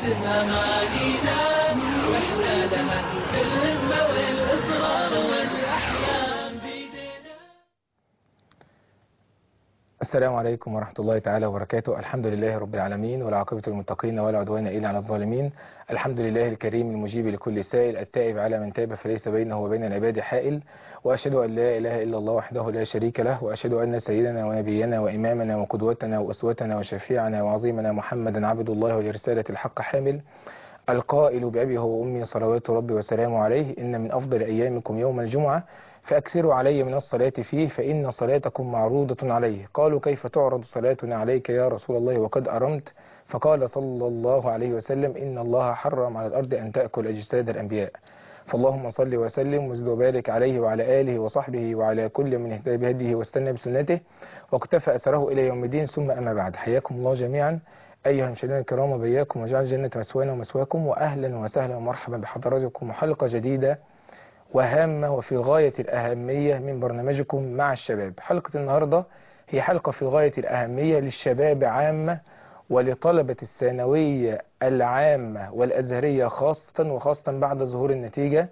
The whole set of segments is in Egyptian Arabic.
ترسمها معانينا واحنا لها بالهمة والإصرار والأحلام بيدنا السلام عليكم ورحمة الله تعالى وبركاته الحمد لله رب العالمين والعاقبة للمتقين ولا عدوان إلا على الظالمين الحمد لله الكريم المجيب لكل سائل التائب على من تاب فليس بينه وبين العباد حائل وأشهد أن لا إله إلا الله وحده لا شريك له وأشهد أن سيدنا ونبينا وإمامنا وقدوتنا وأسوتنا وشفيعنا وعظيمنا محمدا عبد الله ولرسالة الحق حامل القائل بأبي هو أمي صلوات ربي وسلامه عليه إن من أفضل أيامكم يوم الجمعة فأكثروا علي من الصلاة فيه فإن صلاتكم معروضة عليه قالوا كيف تعرض صلاتنا عليك يا رسول الله وقد أرمت فقال صلى الله عليه وسلم إن الله حرم على الأرض أن تأكل أجساد الأنبياء فاللهم صل وسلم وزد وبارك عليه وعلى آله وصحبه وعلى كل من اهتدى بهديه واستنى بسنته واقتفى أثره إلى يوم الدين ثم أما بعد حياكم الله جميعا أيها المشاهدين الكرام وبياكم وجعل جنة مسوانا ومسواكم وأهلا وسهلا ومرحبا بحضراتكم وحلقة جديدة وهامة وفي غاية الأهمية من برنامجكم مع الشباب حلقة النهاردة هي حلقة في غاية الأهمية للشباب عامة ولطلبة الثانوية العامة والأزهرية خاصة وخاصة بعد ظهور النتيجة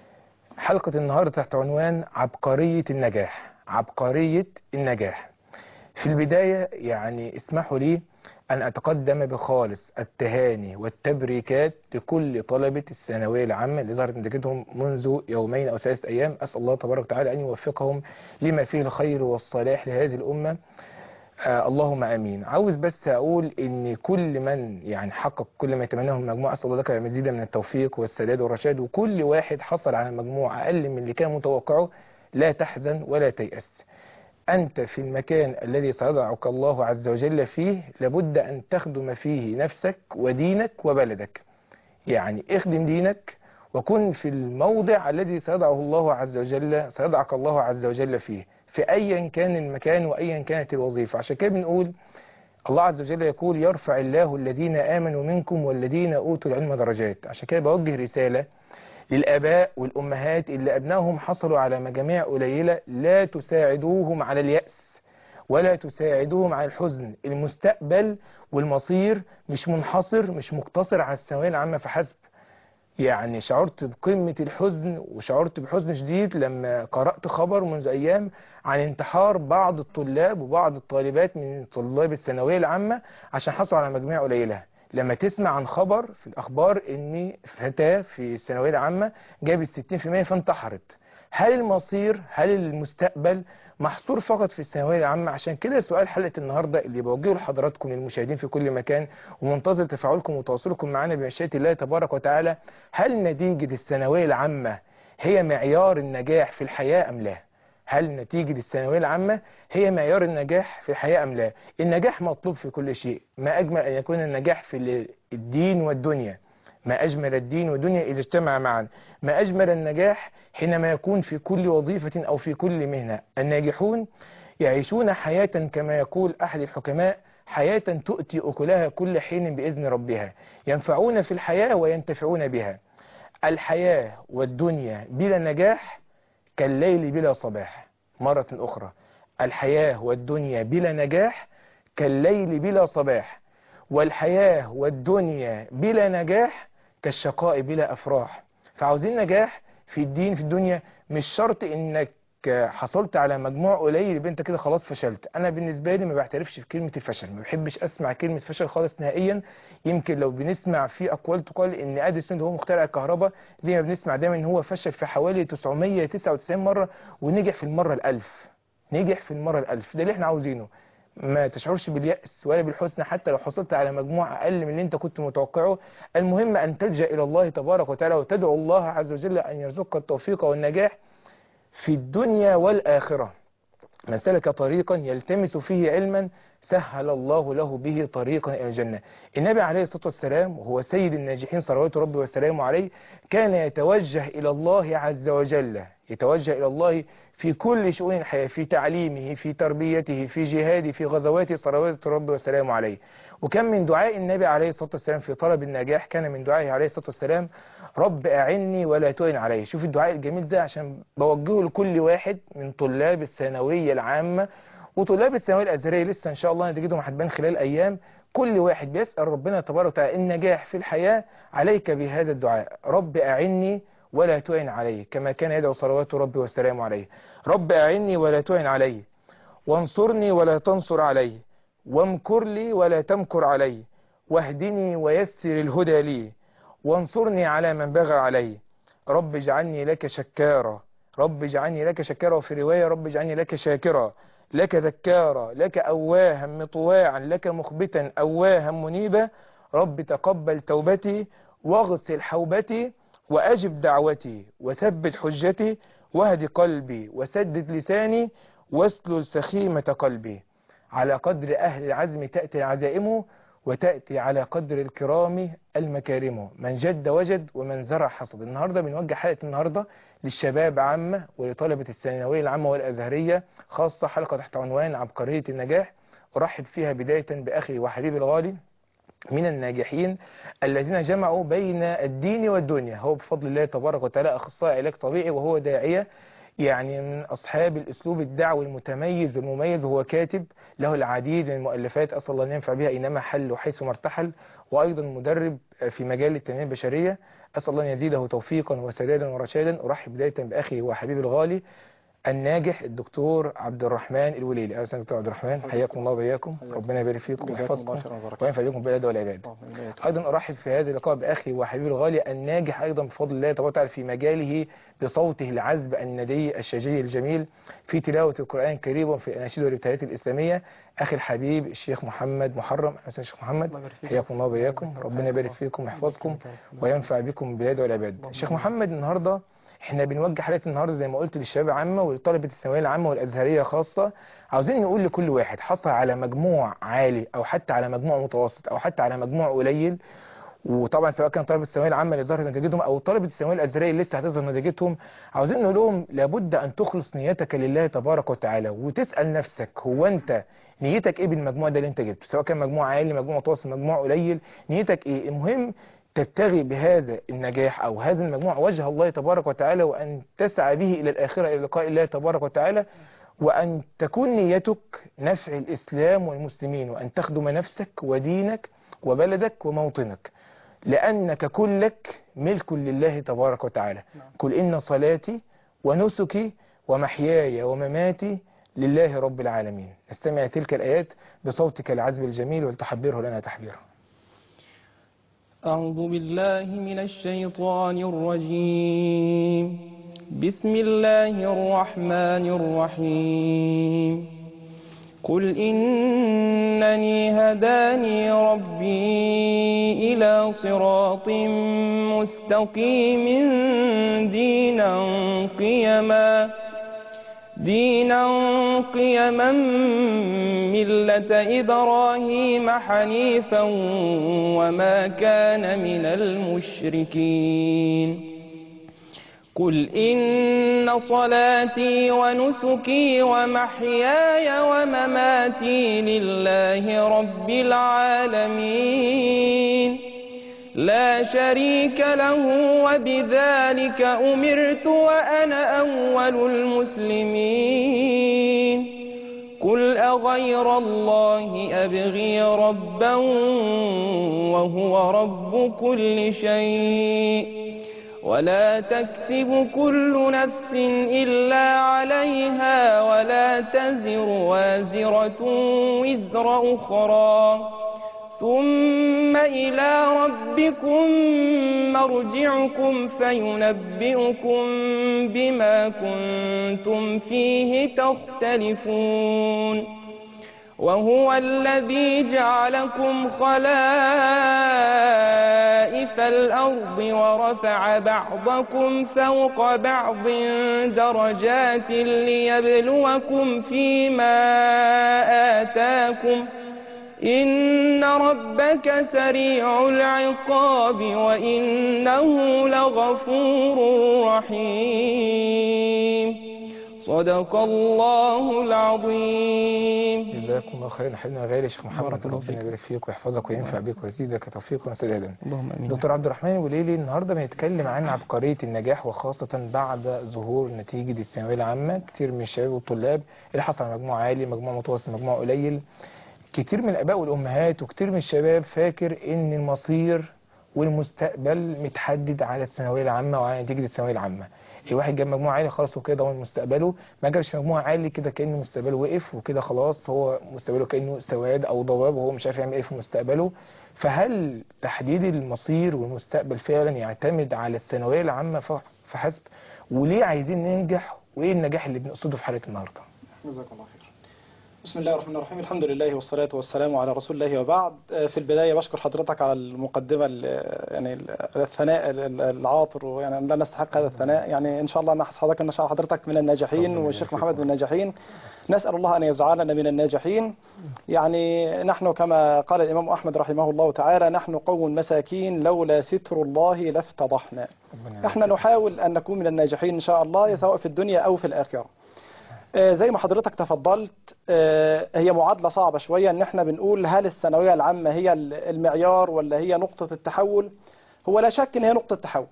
حلقة النهاردة تحت عنوان عبقرية النجاح عبقرية النجاح في البداية يعني اسمحوا لي أن أتقدم بخالص التهاني والتبريكات لكل طلبة الثانوية العامة اللي ظهرت نتيجتهم منذ يومين أو ثلاثة أيام أسأل الله تبارك وتعالى أن يوفقهم لما فيه الخير والصلاح لهذه الأمة آه اللهم امين عاوز بس اقول ان كل من يعني حقق كل ما يتمناه من مجموعه اسال الله لك مزيدا من التوفيق والسداد والرشاد وكل واحد حصل على مجموع اقل من اللي كان متوقعه لا تحزن ولا تيأس أنت في المكان الذي سيضعك الله عز وجل فيه لابد أن تخدم فيه نفسك ودينك وبلدك يعني اخدم دينك وكن في الموضع الذي سيضعه الله عز وجل سيضعك الله عز وجل فيه في أيا كان المكان وأيا كانت الوظيفة عشان كده بنقول الله عز وجل يقول يرفع الله الذين آمنوا منكم والذين أوتوا العلم درجات عشان كده بوجه رسالة للآباء والأمهات اللي أبنائهم حصلوا على مجاميع قليلة لا تساعدوهم على اليأس ولا تساعدوهم على الحزن المستقبل والمصير مش منحصر مش مقتصر على الثانوية العامة فحسب يعني شعرت بقمة الحزن وشعرت بحزن شديد لما قرأت خبر منذ أيام عن انتحار بعض الطلاب وبعض الطالبات من طلاب الثانوية العامة عشان حصلوا على مجموعة قليلة لما تسمع عن خبر في الأخبار إن فتاة في الثانوية العامة جابت 60% فانتحرت هل المصير هل المستقبل محصور فقط في الثانوية العامة عشان كده سؤال حلقة النهاردة اللي بوجهه لحضراتكم للمشاهدين في كل مكان ومنتظر تفاعلكم وتواصلكم معنا بمشيئة الله تبارك وتعالى هل نتيجة الثانوية العامة هي معيار النجاح في الحياة أم لا هل نتيجة الثانوية العامة هي معيار النجاح في الحياة أم لا النجاح مطلوب في كل شيء ما أجمل أن يكون النجاح في الدين والدنيا ما أجمل الدين والدنيا إذا اجتمع معا ما أجمل النجاح حينما يكون في كل وظيفة أو في كل مهنة الناجحون يعيشون حياة كما يقول أحد الحكماء حياة تؤتي أكلها كل حين بإذن ربها ينفعون في الحياة وينتفعون بها الحياة والدنيا بلا نجاح كالليل بلا صباح مرة أخرى الحياة والدنيا بلا نجاح كالليل بلا صباح والحياة والدنيا بلا نجاح كالشقاء بلا أفراح فعاوزين نجاح في الدين في الدنيا مش شرط انك حصلت على مجموع قليل يبقى انت كده خلاص فشلت انا بالنسبه لي ما بعترفش بكلمه الفشل ما بحبش اسمع كلمه فشل خالص نهائيا يمكن لو بنسمع في اقوال تقال ان اديسون هو مخترع الكهرباء زي ما بنسمع دايما ان هو فشل في حوالي 999 مره ونجح في المره الالف نجح في المره الالف ده اللي احنا عاوزينه ما تشعرش باليأس ولا بالحزن حتى لو حصلت على مجموع أقل من اللي أنت كنت متوقعه المهم أن تلجأ إلى الله تبارك وتعالى وتدعو الله عز وجل أن يرزقك التوفيق والنجاح في الدنيا والآخرة من سلك طريقا يلتمس فيه علما سهل الله له به طريقا إلى الجنة النبي عليه الصلاة والسلام وهو سيد الناجحين صلوات ربي وسلامه عليه كان يتوجه إلى الله عز وجل يتوجه إلى الله في كل شؤون الحياة في تعليمه في تربيته في جهاده في غزواته صلوات ربي وسلامه عليه وكان من دعاء النبي عليه الصلاة والسلام في طلب النجاح كان من دعائه عليه الصلاة والسلام رب أعني ولا تؤن علي شوف الدعاء الجميل ده عشان بوجهه لكل واحد من طلاب الثانوية العامة وطلاب الثانويه الازهريه لسه ان شاء الله نتيجتهم هتبان خلال ايام كل واحد بيسال ربنا تبارك وتعالى النجاح في الحياه عليك بهذا الدعاء رب اعني ولا تعن علي كما كان يدعو صلوات ربي وسلامه عليه رب اعني ولا تعن علي وانصرني ولا تنصر علي وامكر لي ولا تمكر علي واهدني ويسر الهدى لي وانصرني على من بغى علي رب اجعلني لك شكارا رب اجعلني لك شكارا وفي رواية رب اجعلني لك شاكرا لك ذكارا لك أواها مطواعا لك مخبتا أواها منيبا رب تقبل توبتي واغسل حوبتي وأجب دعوتي وثبت حجتي واهد قلبي وسدد لساني واسلل سخيمة قلبي على قدر أهل العزم تأتي العزائم وتأتي على قدر الكرام المكارم من جد وجد ومن زرع حصد النهاردة بنوجه حلقة النهاردة للشباب عامة ولطلبة الثانوية العامة والأزهرية خاصة حلقة تحت عنوان عبقرية النجاح أرحب فيها بداية بأخي وحبيبي الغالي من الناجحين الذين جمعوا بين الدين والدنيا هو بفضل الله تبارك وتعالى أخصائي علاج طبيعي وهو داعية يعني من أصحاب الأسلوب الدعوي المتميز والمميز وهو كاتب له العديد من المؤلفات أسأل الله أن ينفع بها أينما حل وحيث ما ارتحل وأيضا مدرب في مجال التنمية البشرية أسأل الله أن يزيده توفيقا وسدادا ورشادا أرحب بداية بأخي وحبيبي الغالي الناجح الدكتور عبد الرحمن الوليلي أهلا وسهلا دكتور عبد الرحمن حياكم الله وبياكم ربنا يبارك فيكم ويحفظكم وينفع بكم بالعباد والعباد أيضا أرحب في هذا اللقاء بأخي وحبيبي الغالي الناجح أيضا بفضل الله تبارك وتعالى في مجاله بصوته العذب الندي الشجي الجميل في تلاوة القرآن الكريم وفي الأناشيد والابتهالات الإسلامية أخي الحبيب الشيخ محمد محرم أهلا الشيخ محمد حياكم الله وبياكم ربنا يبارك فيكم ويحفظكم وينفع بكم بالعباد والعباد الشيخ محمد النهارده احنا بنوجه حلقه النهارده زي ما قلت للشباب عامه ولطلبه الثانويه العامه والازهريه خاصه عاوزين نقول لكل واحد حصل على مجموع عالي او حتى على مجموع متوسط او حتى على مجموع قليل وطبعا سواء كان طلبه الثانويه العامه اللي ظهرت نتيجتهم او طلبه الثانويه الازهريه اللي لسه هتظهر نتيجتهم عاوزين نقول لهم لابد ان تخلص نيتك لله تبارك وتعالى وتسال نفسك هو انت نيتك ايه بالمجموع ده اللي انت جبته سواء كان مجموع عالي مجموع متوسط مجموع قليل نيتك ايه المهم تبتغي بهذا النجاح أو هذا المجموع وجه الله تبارك وتعالى وأن تسعى به إلى الآخرة إلى لقاء الله تبارك وتعالى وأن تكون نيتك نفع الإسلام والمسلمين وأن تخدم نفسك ودينك وبلدك وموطنك لأنك كلك ملك لله تبارك وتعالى قل إن صلاتي ونسكي ومحياي ومماتي لله رب العالمين نستمع تلك الآيات بصوتك العذب الجميل ولتحبره لنا تحبيرا أعوذ بالله من الشيطان الرجيم بسم الله الرحمن الرحيم قل إنني هداني ربي إلى صراط مستقيم دينا قيما دينا قيما ملة إبراهيم حنيفا وما كان من المشركين قل إن صلاتي ونسكي ومحياي ومماتي لله رب العالمين لا شريك له وبذلك أمرت وأنا أول المسلمين قل أغير الله أبغي ربا وهو رب كل شيء ولا تكسب كل نفس إلا عليها ولا تزر وازرة وزر أخرى ثم إلى ربكم مرجعكم فينبئكم بما كنتم فيه تختلفون وهو الذي جعلكم خلائف الأرض ورفع بعضكم فوق بعض درجات ليبلوكم فيما آتاكم إن ربك سريع العقاب وإنه لغفور رحيم صدق الله العظيم جزاكم الله خيرا حبيبنا الغالي شيخ محمد بارك الله ربنا فيك. يبارك فيك ويحفظك وينفع بك ويزيدك توفيقا وسدادا اللهم امين دكتور عبد الرحمن وليلي النهارده بنتكلم عن عبقريه النجاح وخاصه بعد ظهور نتيجه الثانويه العامه كتير من الشباب والطلاب اللي حصل على مجموع عالي مجموع متوسط مجموع قليل كتير من الاباء والامهات وكتير من الشباب فاكر ان المصير والمستقبل متحدد على الثانويه العامه وعلى نتيجه الثانويه العامه الواحد جاب مجموع عالي خلاص وكده ضمن مستقبله ما جابش مجموع عالي كده كانه مستقبله وقف وكده خلاص هو مستقبله كانه سواد او ضباب وهو مش عارف يعمل ايه في مستقبله فهل تحديد المصير والمستقبل فعلا يعتمد على الثانويه العامه ف- فحسب وليه عايزين ننجح وايه النجاح اللي بنقصده في حلقه النهارده جزاك الله خير بسم الله الرحمن الرحيم الحمد لله والصلاة والسلام على رسول الله وبعد آه، في البداية بشكر حضرتك على المقدمة ال- يعني ال- الثناء ال- ال- العاطر ويعني لا نستحق هذا الثناء يعني إن شاء الله نحس حضرتك إن شاء الله حضرتك من الناجحين ربنا والشيخ يبارك محمد فيكم. من الناجحين نسأل الله أن يجعلنا من الناجحين يعني نحن كما قال الإمام أحمد رحمه الله تعالى نحن قوم مساكين لولا ستر الله لافتضحنا ربنا يبارك احنا فيك. نحاول أن نكون من الناجحين إن شاء الله سواء في الدنيا أو في الآخرة آه، زي ما حضرتك تفضلت آه، هي معادلة صعبة شوية ان احنا بنقول هل الثانوية العامة هي ال- المعيار ولا هي نقطة التحول هو لا شك ان هي نقطة تحول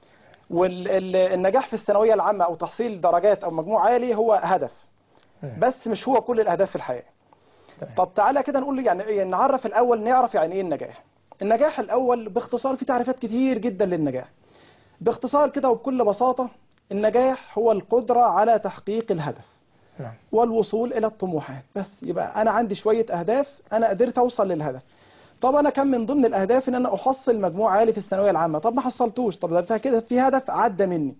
والنجاح في الثانوية العامة او تحصيل درجات او مجموع عالي هو هدف مم. بس مش هو كل الاهداف في الحياة تمام. طب تعالى كده نقول يعني إيه، نعرف الاول نعرف يعني ايه النجاح النجاح الاول باختصار في تعريفات كتير جدا للنجاح باختصار كده وبكل بساطة النجاح هو القدرة على تحقيق الهدف نعم والوصول إلى الطموحات بس يبقى أنا عندي شوية أهداف أنا قدرت أوصل للهدف طب أنا كان من ضمن الأهداف إن أنا أحصل مجموع عالي في الثانوية العامة طب ما حصلتوش طب ده كده في هدف عدى مني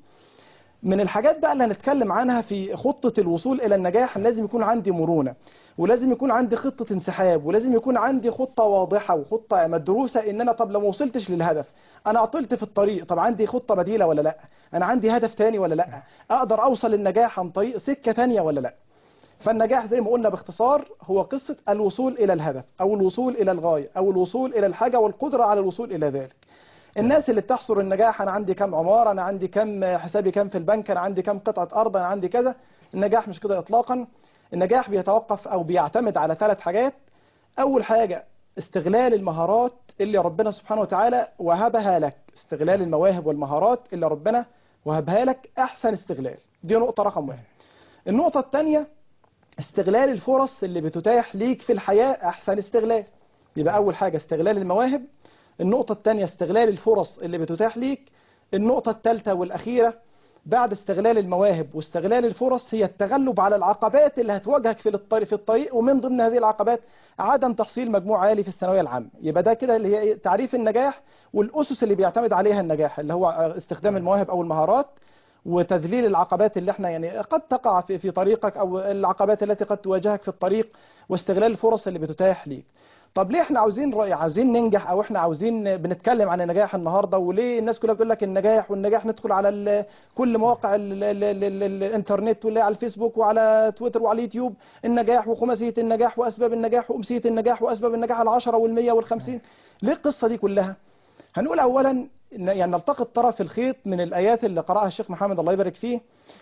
من الحاجات بقى اللي هنتكلم عنها في خطة الوصول إلى النجاح لازم يكون عندي مرونة ولازم يكون عندي خطة انسحاب ولازم يكون عندي خطة واضحة وخطة مدروسة إن أنا طب لو ما وصلتش للهدف أنا عطلت في الطريق طب عندي خطة بديلة ولا لأ أنا عندي هدف تاني ولا لأ أقدر أوصل للنجاح عن طريق سكة تانية ولا لأ فالنجاح زي ما قلنا باختصار هو قصة الوصول إلى الهدف أو الوصول إلى الغاية أو الوصول إلى الحاجة والقدرة على الوصول إلى ذلك الناس اللي بتحصر النجاح أنا عندي كم عمارة أنا عندي كم حسابي كم في البنك أنا عندي كم قطعة أرض أنا عندي كذا النجاح مش كده إطلاقا النجاح بيتوقف أو بيعتمد على ثلاث حاجات أول حاجة استغلال المهارات اللي ربنا سبحانه وتعالى وهبها لك استغلال المواهب والمهارات اللي ربنا وهبها لك أحسن استغلال دي نقطة رقم واحد النقطة الثانية استغلال الفرص اللي بتتاح ليك في الحياة أحسن استغلال يبقى أول حاجة استغلال المواهب النقطة الثانية استغلال الفرص اللي بتتاح ليك النقطة الثالثة والأخيرة بعد استغلال المواهب واستغلال الفرص هي التغلب على العقبات اللي هتواجهك في الطريق في الطريق ومن ضمن هذه العقبات عدم تحصيل مجموع عالي في الثانوية العامة يبقى ده كده اللي هي إيه؟ تعريف النجاح والأسس اللي بيعتمد عليها النجاح اللي هو استخدام المواهب أو المهارات وتذليل العقبات اللي احنا يعني قد تقع في في طريقك او العقبات التي قد تواجهك في الطريق واستغلال الفرص اللي بتتاح ليك طب ليه احنا عاوزين رأي عاوزين ننجح او احنا عاوزين بنتكلم عن النجاح النهارده وليه الناس كلها بتقول لك النجاح والنجاح ندخل على ال- كل مواقع ال ال ال ال ال الانترنت واللي على الفيسبوك وعلى تويتر وعلى اليوتيوب النجاح وخماسية النجاح واسباب النجاح وامسية النجاح واسباب النجاح العشرة والمية والخمسين ليه القصة دي كلها هنقول اولا إن- يعني نلتقط طرف الخيط من الايات اللي قرأها الشيخ محمد الله يبارك فيه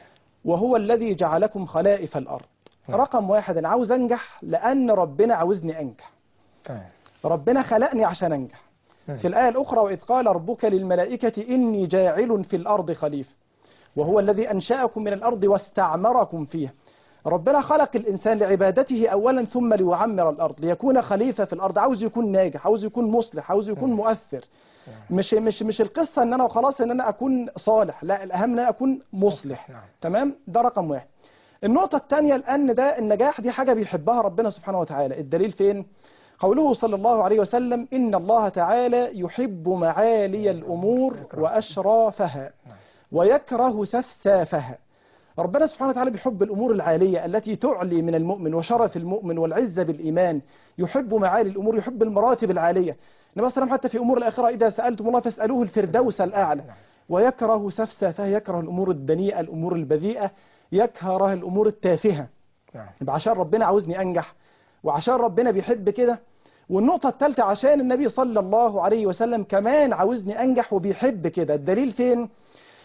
وهو الذي جعلكم خلائف الارض رقم واحد انا عاوز انجح لان ربنا عاوزني انجح تمام ربنا خلقني عشان انجح مم. في الآية الأخرى وإذ قال ربك للملائكة إني جاعل في الأرض خليفة وهو الذي أنشأكم من الأرض واستعمركم فيها ربنا خلق الإنسان لعبادته أولا ثم ليعمر الأرض ليكون خليفة في الأرض عاوز يكون ناجح عاوز يكون مصلح عاوز يكون مؤثر مش مش مش القصة ان انا خلاص ان انا اكون صالح لا الاهم ان انا اكون مصلح نعم. تمام ده رقم واحد النقطة الثانية لأن ده النجاح دي حاجة بيحبها ربنا سبحانه وتعالى الدليل فين قوله صلى الله عليه وسلم إن الله تعالى يحب معالي الأمور وأشرافها ويكره سفسافها ربنا سبحانه وتعالى بيحب الأمور العالية التي تعلي من المؤمن وشرف المؤمن والعزة بالإيمان يحب معالي الأمور يحب المراتب العالية النبي صلى الله عليه وسلم حتى في أمور الآخرة إذا سألتم الله فاسألوه الفردوس الأعلى ويكره سفسافه يكره الأمور الدنيئة الأمور البذيئة يكره الأمور التافهة نعم يبقى عشان ربنا عاوزني أنجح وعشان ربنا بيحب كده والنقطة الثالثة عشان النبي صلى الله عليه وسلم كمان عاوزني أنجح وبيحب كده الدليل فين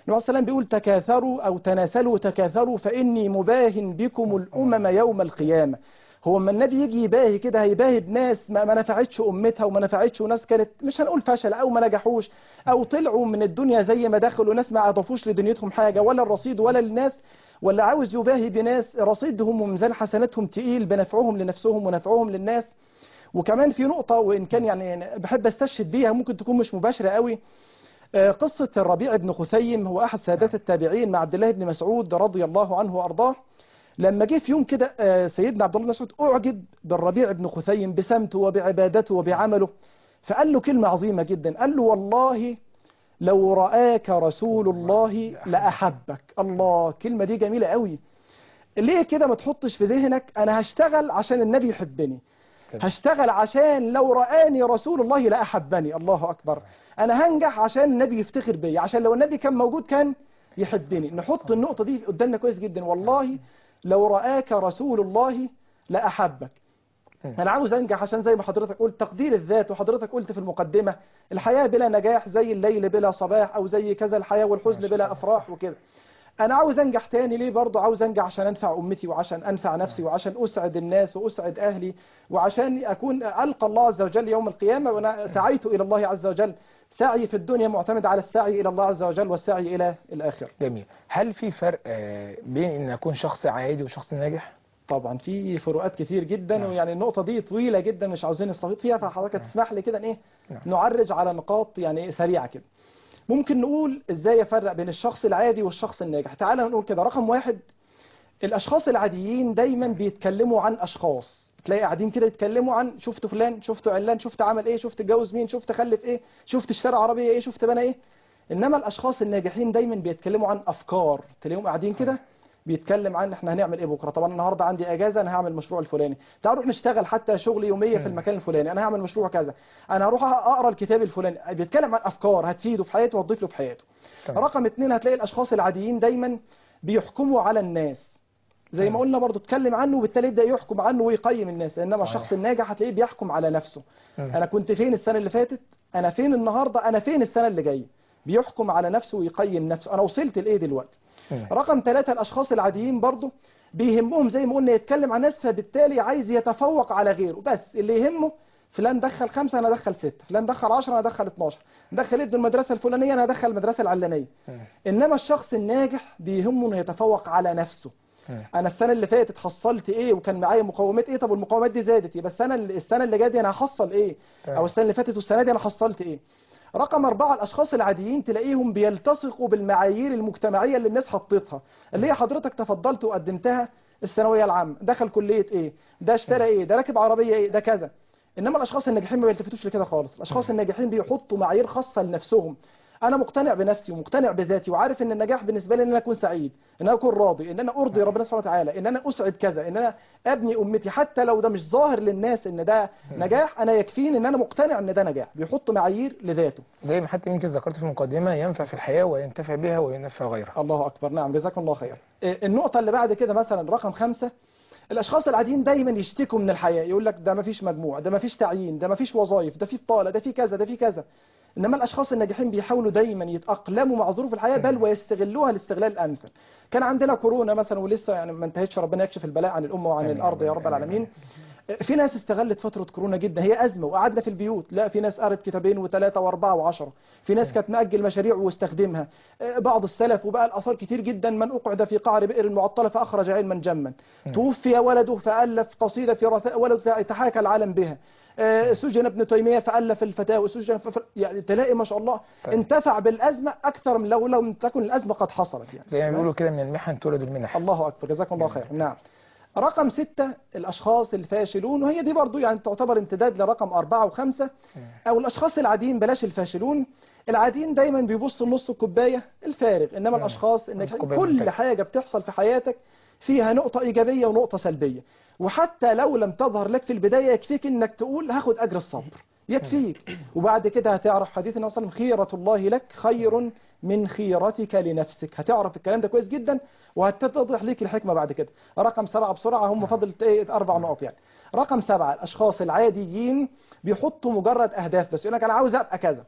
عليه السلام بيقول تكاثروا أو تناسلوا تكاثروا فإني مباهن بكم الأمم يوم القيامة هو اما النبي يجي يباهي كده هيباهي بناس ما ما نفعتش امتها وما نفعتش وناس كانت مش هنقول فشل او ما نجحوش او طلعوا من الدنيا زي ما دخلوا ناس ما اضافوش لدنيتهم حاجه ولا الرصيد ولا الناس ولا عاوز يباهي بناس رصيدهم وميزان حسناتهم تقيل بنفعهم لنفسهم ونفعهم للناس وكمان في نقطة وإن كان يعني بحب استشهد بيها ممكن تكون مش مباشرة قوي آه، قصة الربيع بن خثيم هو أحد سادات التابعين مع عبد الله بن مسعود رضي الله عنه وأرضاه لما جه في يوم كده آه، سيدنا عبد الله بن مسعود أعجب بالربيع بن خثيم بسمته وبعبادته وبعمله فقال له كلمة عظيمة جدا قال له والله لو رآك رسول الله لأحبك الله الكلمة دي جميلة قوي ليه كده ما تحطش في ذهنك أنا هشتغل عشان النبي يحبني هشتغل عشان لو رآني رسول الله لأحبني الله أكبر أنا هنجح عشان النبي يفتخر بي عشان لو النبي كان موجود كان يحبني نحط النقطة دي قدامنا كويس جدا والله لو رآك رسول الله لأحبك أنا عاوز أنجح عشان زي ما حضرتك قلت تقدير الذات وحضرتك قلت في المقدمة الحياة بلا نجاح زي الليل بلا صباح أو زي كذا الحياة والحزن بلا أفراح وكده أنا عاوز أنجح تاني ليه برضه عاوز أنجح عشان أنفع أمتي وعشان أنفع نفسي وعشان أسعد الناس وأسعد أهلي وعشان أكون ألقى الله عز وجل يوم القيامة وأنا سعيت إلى الله عز وجل سعي في الدنيا معتمد على السعي إلى الله عز وجل والسعي إلى الآخرة جميل هل في فرق آه، بين ان اكون شخص عادي وشخص ناجح طبعا في فروقات كتير جدا نعم. ويعني النقطة دي طويلة جدا مش عاوزين نستفيض فيها فحضرتك تسمح لي كده إن ايه نعم. نعرج على نقاط يعني إيه سريعة كده ممكن نقول ازاي افرق بين الشخص العادي والشخص الناجح تعالى نقول كده رقم واحد الاشخاص العاديين دايما بيتكلموا عن اشخاص تلاقي قاعدين كده يتكلموا عن شفت فلان شفت علان شفت عمل ايه شفت اتجوز مين شفت خلف ايه شفت اشترى عربية ايه شفت بنى ايه انما الاشخاص الناجحين دايما بيتكلموا عن افكار تلاقيهم قاعدين كده بيتكلم عن احنا هنعمل ايه بكره طبعا النهارده عندي اجازه انا هعمل المشروع الفلاني تعالوا نروح نشتغل حتى شغل يوميه في المكان الفلاني انا هعمل مشروع كذا انا هروح اقرا الكتاب الفلاني بيتكلم عن افكار هتفيده في حياته وهتضيف له في حياته تمام. رقم اتنين هتلاقي الاشخاص العاديين دايما بيحكموا على الناس زي ما قلنا برضو اتكلم عنه وبالتالي يبدا يحكم عنه ويقيم الناس انما صحيح. الشخص الناجح هتلاقيه بيحكم على نفسه مم. انا كنت فين السنه اللي فاتت انا فين النهارده انا فين السنه اللي جايه بيحكم على نفسه ويقيم نفسه انا وصلت لايه دلوقتي مم. رقم ثلاثة الأشخاص العاديين برضو بيهمهم زي ما قلنا يتكلم عن ناس فبالتالي عايز يتفوق على غيره بس اللي يهمه فلان دخل خمسة أنا أدخل ستة فلان دخل عشرة أنا أدخل 12 دخل ابن المدرسة الفلانية أنا أدخل المدرسة العلانية مم. إنما الشخص الناجح بيهمه إنه يتفوق على نفسه مم. أنا السنة اللي فاتت حصلت إيه وكان معايا مقومات إيه طب والمقومات دي زادت يبقى السنة اللي السنة اللي جاية دي أنا هحصل إيه تمام. أو السنة اللي فاتت والسنة دي أنا حصلت إيه رقم أربعة الأشخاص العاديين تلاقيهم بيلتصقوا بالمعايير المجتمعية اللي الناس حطتها اللي هي حضرتك تفضلت وقدمتها الثانوية العامة دخل كلية إيه ده اشترى إيه ده راكب عربية إيه ده كذا إنما الأشخاص الناجحين ما بيلتفتوش لكده خالص الأشخاص الناجحين بيحطوا معايير خاصة لنفسهم أنا مقتنع بنفسي ومقتنع بذاتي وعارف إن النجاح بالنسبة لي إن أنا أكون سعيد إن أنا أكون راضي إن أنا أرضي ربنا سبحانه وتعالى إن أنا أسعد كذا إن أنا أبني أمتي حتى لو ده مش ظاهر للناس إن ده نجاح أنا يكفيني إن أنا مقتنع إن ده نجاح بيحط معايير لذاته زي ما حتى يمكن ذكرت في المقدمة ينفع في الحياة وينتفع بها وينفع غيرها الله أكبر نعم جزاكم الله خير إيه، النقطة اللي بعد كده مثلا رقم خمسة الأشخاص العاديين دايما يشتكوا من الحياة يقول لك ده ما فيش مجموع ده ما فيش تعيين ده ما فيش وظائف ده في بطالة ده في كذا ده في كذا إنما الأشخاص الناجحين بيحاولوا دايما يتأقلموا مع ظروف الحياة بل ويستغلوها الاستغلال الأمثل كان عندنا كورونا مثلا ولسه يعني ما انتهتش ربنا يكشف البلاء عن الأمة وعن آمين. الأرض يا رب آمين. العالمين في ناس استغلت فترة كورونا جدا هي أزمة وقعدنا في البيوت لا في ناس قرت كتابين وثلاثة وأربعة وعشرة في ناس كانت مأجل مشاريع واستخدمها آه، بعض السلف وبقى الأثار كتير جدا من أقعد في قعر بئر معطلة فأخرج علما جما توفي ولده فألف قصيدة في رثاء ولده يتحاكى العالم بها آه، سجن ابن تيمية فألف الفتاوى سجن ففر... يعني تلاقي ما شاء الله طيب. انتفع بالأزمة أكثر من لو لم تكن الأزمة قد حصلت يعني زي ما بيقولوا كده من المحن تولد المنح الله أكبر جزاكم الله خير نعم رقم ستة الأشخاص الفاشلون وهي دي برضو يعني تعتبر امتداد لرقم أربعة وخمسة أو الأشخاص العاديين بلاش الفاشلون العاديين دايما بيبصوا نص الكوباية الفارغ إنما الأشخاص إنك نص الكوباية كل الممتلئ. حاجة بتحصل في حياتك فيها نقطة إيجابية ونقطة سلبية وحتى لو لم تظهر لك في البداية يكفيك إنك تقول هاخد أجر الصبر يكفيك وبعد كده هتعرف حديث النبي صلى الله عليه وسلم خيرة الله لك خير من خيرتك لنفسك هتعرف الكلام ده كويس جدا وهتتضح ليك الحكمة بعد كده رقم سبعة بسرعة هم فضل ايه أربع نقط يعني رقم سبعة الأشخاص العاديين بيحطوا مجرد أهداف بس يقول لك أنا عاوز أبقى كذا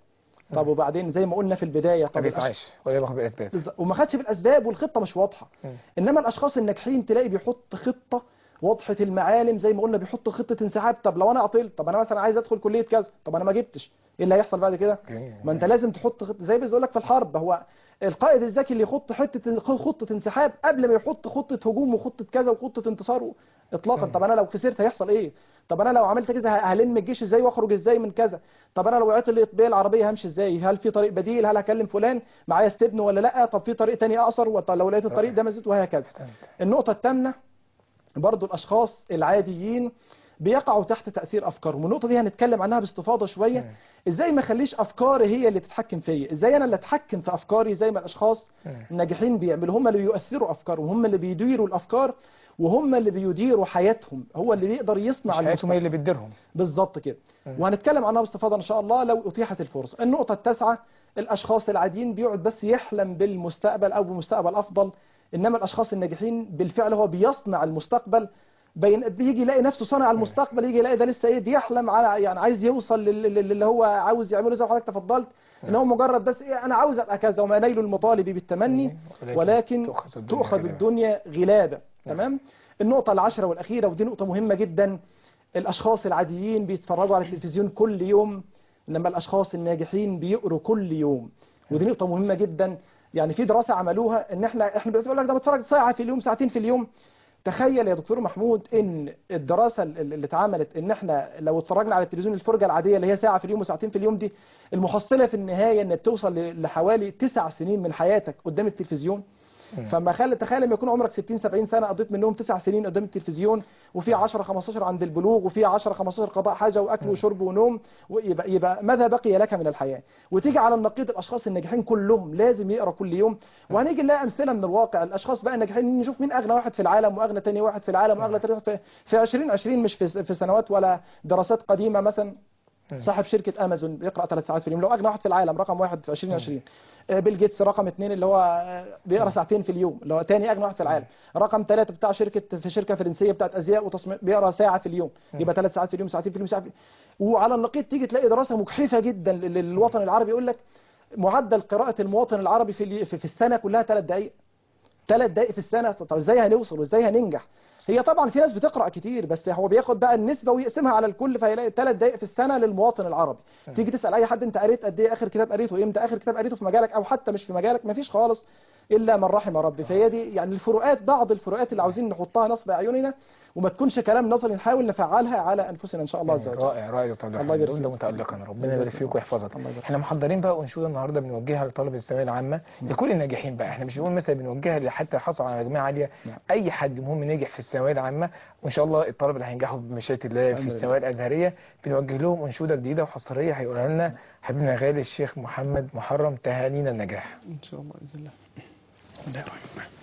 طب وبعدين زي ما قلنا في البدايه ما طب الأش- بيسعاش ولا باخد بالاسباب بالظبط. وما خدش بالاسباب والخطه مش واضحه مم. انما الاشخاص الناجحين تلاقي بيحط خطه واضحه المعالم زي ما قلنا بيحط خطه انسحاب طب لو انا عطلت طب انا مثلا عايز ادخل كليه كذا طب انا ما جبتش ايه اللي هيحصل بعد كده جميل. ما انت لازم تحط خطه زي ما بيقول لك في الحرب هو القائد الذكي اللي يحط حته خطه انسحاب قبل ما يحط خطه هجوم وخطه كذا وخطه انتصار اطلاقا طب انا لو خسرت هيحصل ايه طب انا لو عملت كذا هلم الجيش ازاي واخرج ازاي من كذا طب انا لو عطلت بيا العربيه همشي ازاي هل في طريق بديل هل هكلم فلان معايا استبن ولا لا طب في طريق تاني اقصر وطب لو لقيت الطريق ده مزيد وهكذا أحسنت. النقطه الثامنه برضو الاشخاص العاديين بيقعوا تحت تاثير افكارهم والنقطه دي هنتكلم عنها باستفاضه شويه ازاي ما اخليش افكاري هي اللي تتحكم فيا ازاي انا اللي اتحكم في افكاري زي ما الاشخاص الناجحين بيعملوا هم اللي بيؤثروا افكارهم هم اللي بيديروا الافكار وهم اللي بيديروا حياتهم هو اللي بيقدر يصنع مش حياتهم المستقبل هي اللي بتديرهم بالظبط كده وهنتكلم عنها باستفاضه ان شاء الله لو اتيحت الفرصه النقطه التاسعه الاشخاص العاديين بيقعد بس يحلم بالمستقبل او بمستقبل افضل انما الاشخاص الناجحين بالفعل هو بيصنع المستقبل بين بيجي يلاقي نفسه صنع المستقبل يجي يلاقي ده لسه ايه بيحلم على يعني عايز يوصل لل- لل- اللي هو عاوز يعمله زي ما حضرتك تفضلت ان هو مجرد بس ايه انا عاوز ابقى كذا وما نيل المطالب بالتمني ولكن ولكن تؤخذ الدنيا تؤخذ غلابة. الدنيا غلابة تمام النقطة العشرة والأخيرة ودي نقطة مهمة جدا الأشخاص العاديين بيتفرجوا على التلفزيون كل يوم إنما الأشخاص الناجحين بيقروا كل يوم ودي نقطة مهمة جدا يعني في دراسة عملوها إن إحنا إحنا بنقول لك ده بتفرج ساعة في اليوم ساعتين في اليوم تخيل يا دكتور محمود ان الدراسه اللي اللي اتعملت ان احنا لو اتفرجنا على التلفزيون الفرجه العاديه اللي هي ساعه في اليوم وساعتين في اليوم دي المحصله في النهايه ان بتوصل ل- لحوالي تسع سنين من حياتك قدام التلفزيون فما خلي تخيل لما يكون عمرك 60 70 سنه قضيت منهم تسع سنين قدام التلفزيون وفي 10 15 عند البلوغ وفي 10 15 قضاء حاجه واكل وشرب ونوم ويبقى يبقى ماذا بقي لك من الحياه وتيجي على النقيض الاشخاص الناجحين كلهم لازم يقرا كل يوم وهنيجي نلاقي امثله من الواقع الاشخاص بقى الناجحين نشوف مين اغنى واحد في العالم واغنى تاني واحد في العالم واغنى تاني واحد في في 2020 مش في في سنوات ولا دراسات قديمه مثلا صاحب شركة امازون بيقرأ ثلاث ساعات في اليوم لو اغنى واحد في العالم رقم واحد في 2020 آه، بيل جيتس رقم اثنين اللي هو آه، بيقرأ ساعتين في اليوم اللي هو تاني اغنى واحد في العالم رقم ثلاثة بتاع شركة في شركة فرنسية بتاعت ازياء وتصميم بيقرأ ساعة في اليوم يبقى ثلاث ساعات في اليوم ساعتين في اليوم ساعة في وعلى النقيض تيجي تلاقي دراسة مجحفة جدا لل- للوطن العربي يقول لك معدل قراءة المواطن العربي في ال- في في السنة كلها ثلاث دقائق ثلاث دقائق في السنة طب ازاي هنوصل وازاي هننجح هي طبعا في ناس بتقرا كتير بس هو بياخد بقى النسبه ويقسمها على الكل فيلاقي ثلاث دقائق في السنه للمواطن العربي تيجي تسال اي حد انت قريت قد ايه اخر كتاب قريته امتى اخر كتاب قريته في مجالك او حتى مش في مجالك مفيش خالص الا من رحم ربي فهي دي يعني الفروقات بعض الفروقات اللي عاوزين نحطها نصب اعيننا وما تكونش كلام نظري نحاول نفعلها على انفسنا ان شاء الله عز وجل رائع رائع يا دكتور عبد الله الرحمن يبارك ده فيك. متألقا ربنا الله يبارك يبارك فيك ويحفظك الله يبارك احنا محضرين بقى انشوده النهارده بنوجهها لطلبه الثانويه العامه لكل الناجحين بقى احنا مش بنقول مثلا بنوجهها لحتى حصلوا على مجموعه عاليه نعم. اي حد مهم نجح في الثانويه العامه وان شاء الله الطلبه اللي هينجحوا بمشيئه الله الحمد في لله. الثانويه الازهريه بنوجه لهم انشوده جديده وحصريه هيقولها لنا حبيبنا غالي الشيخ محمد محرم تهانينا النجاح ان شاء الله باذن الله بسم الله الرحمن الرحيم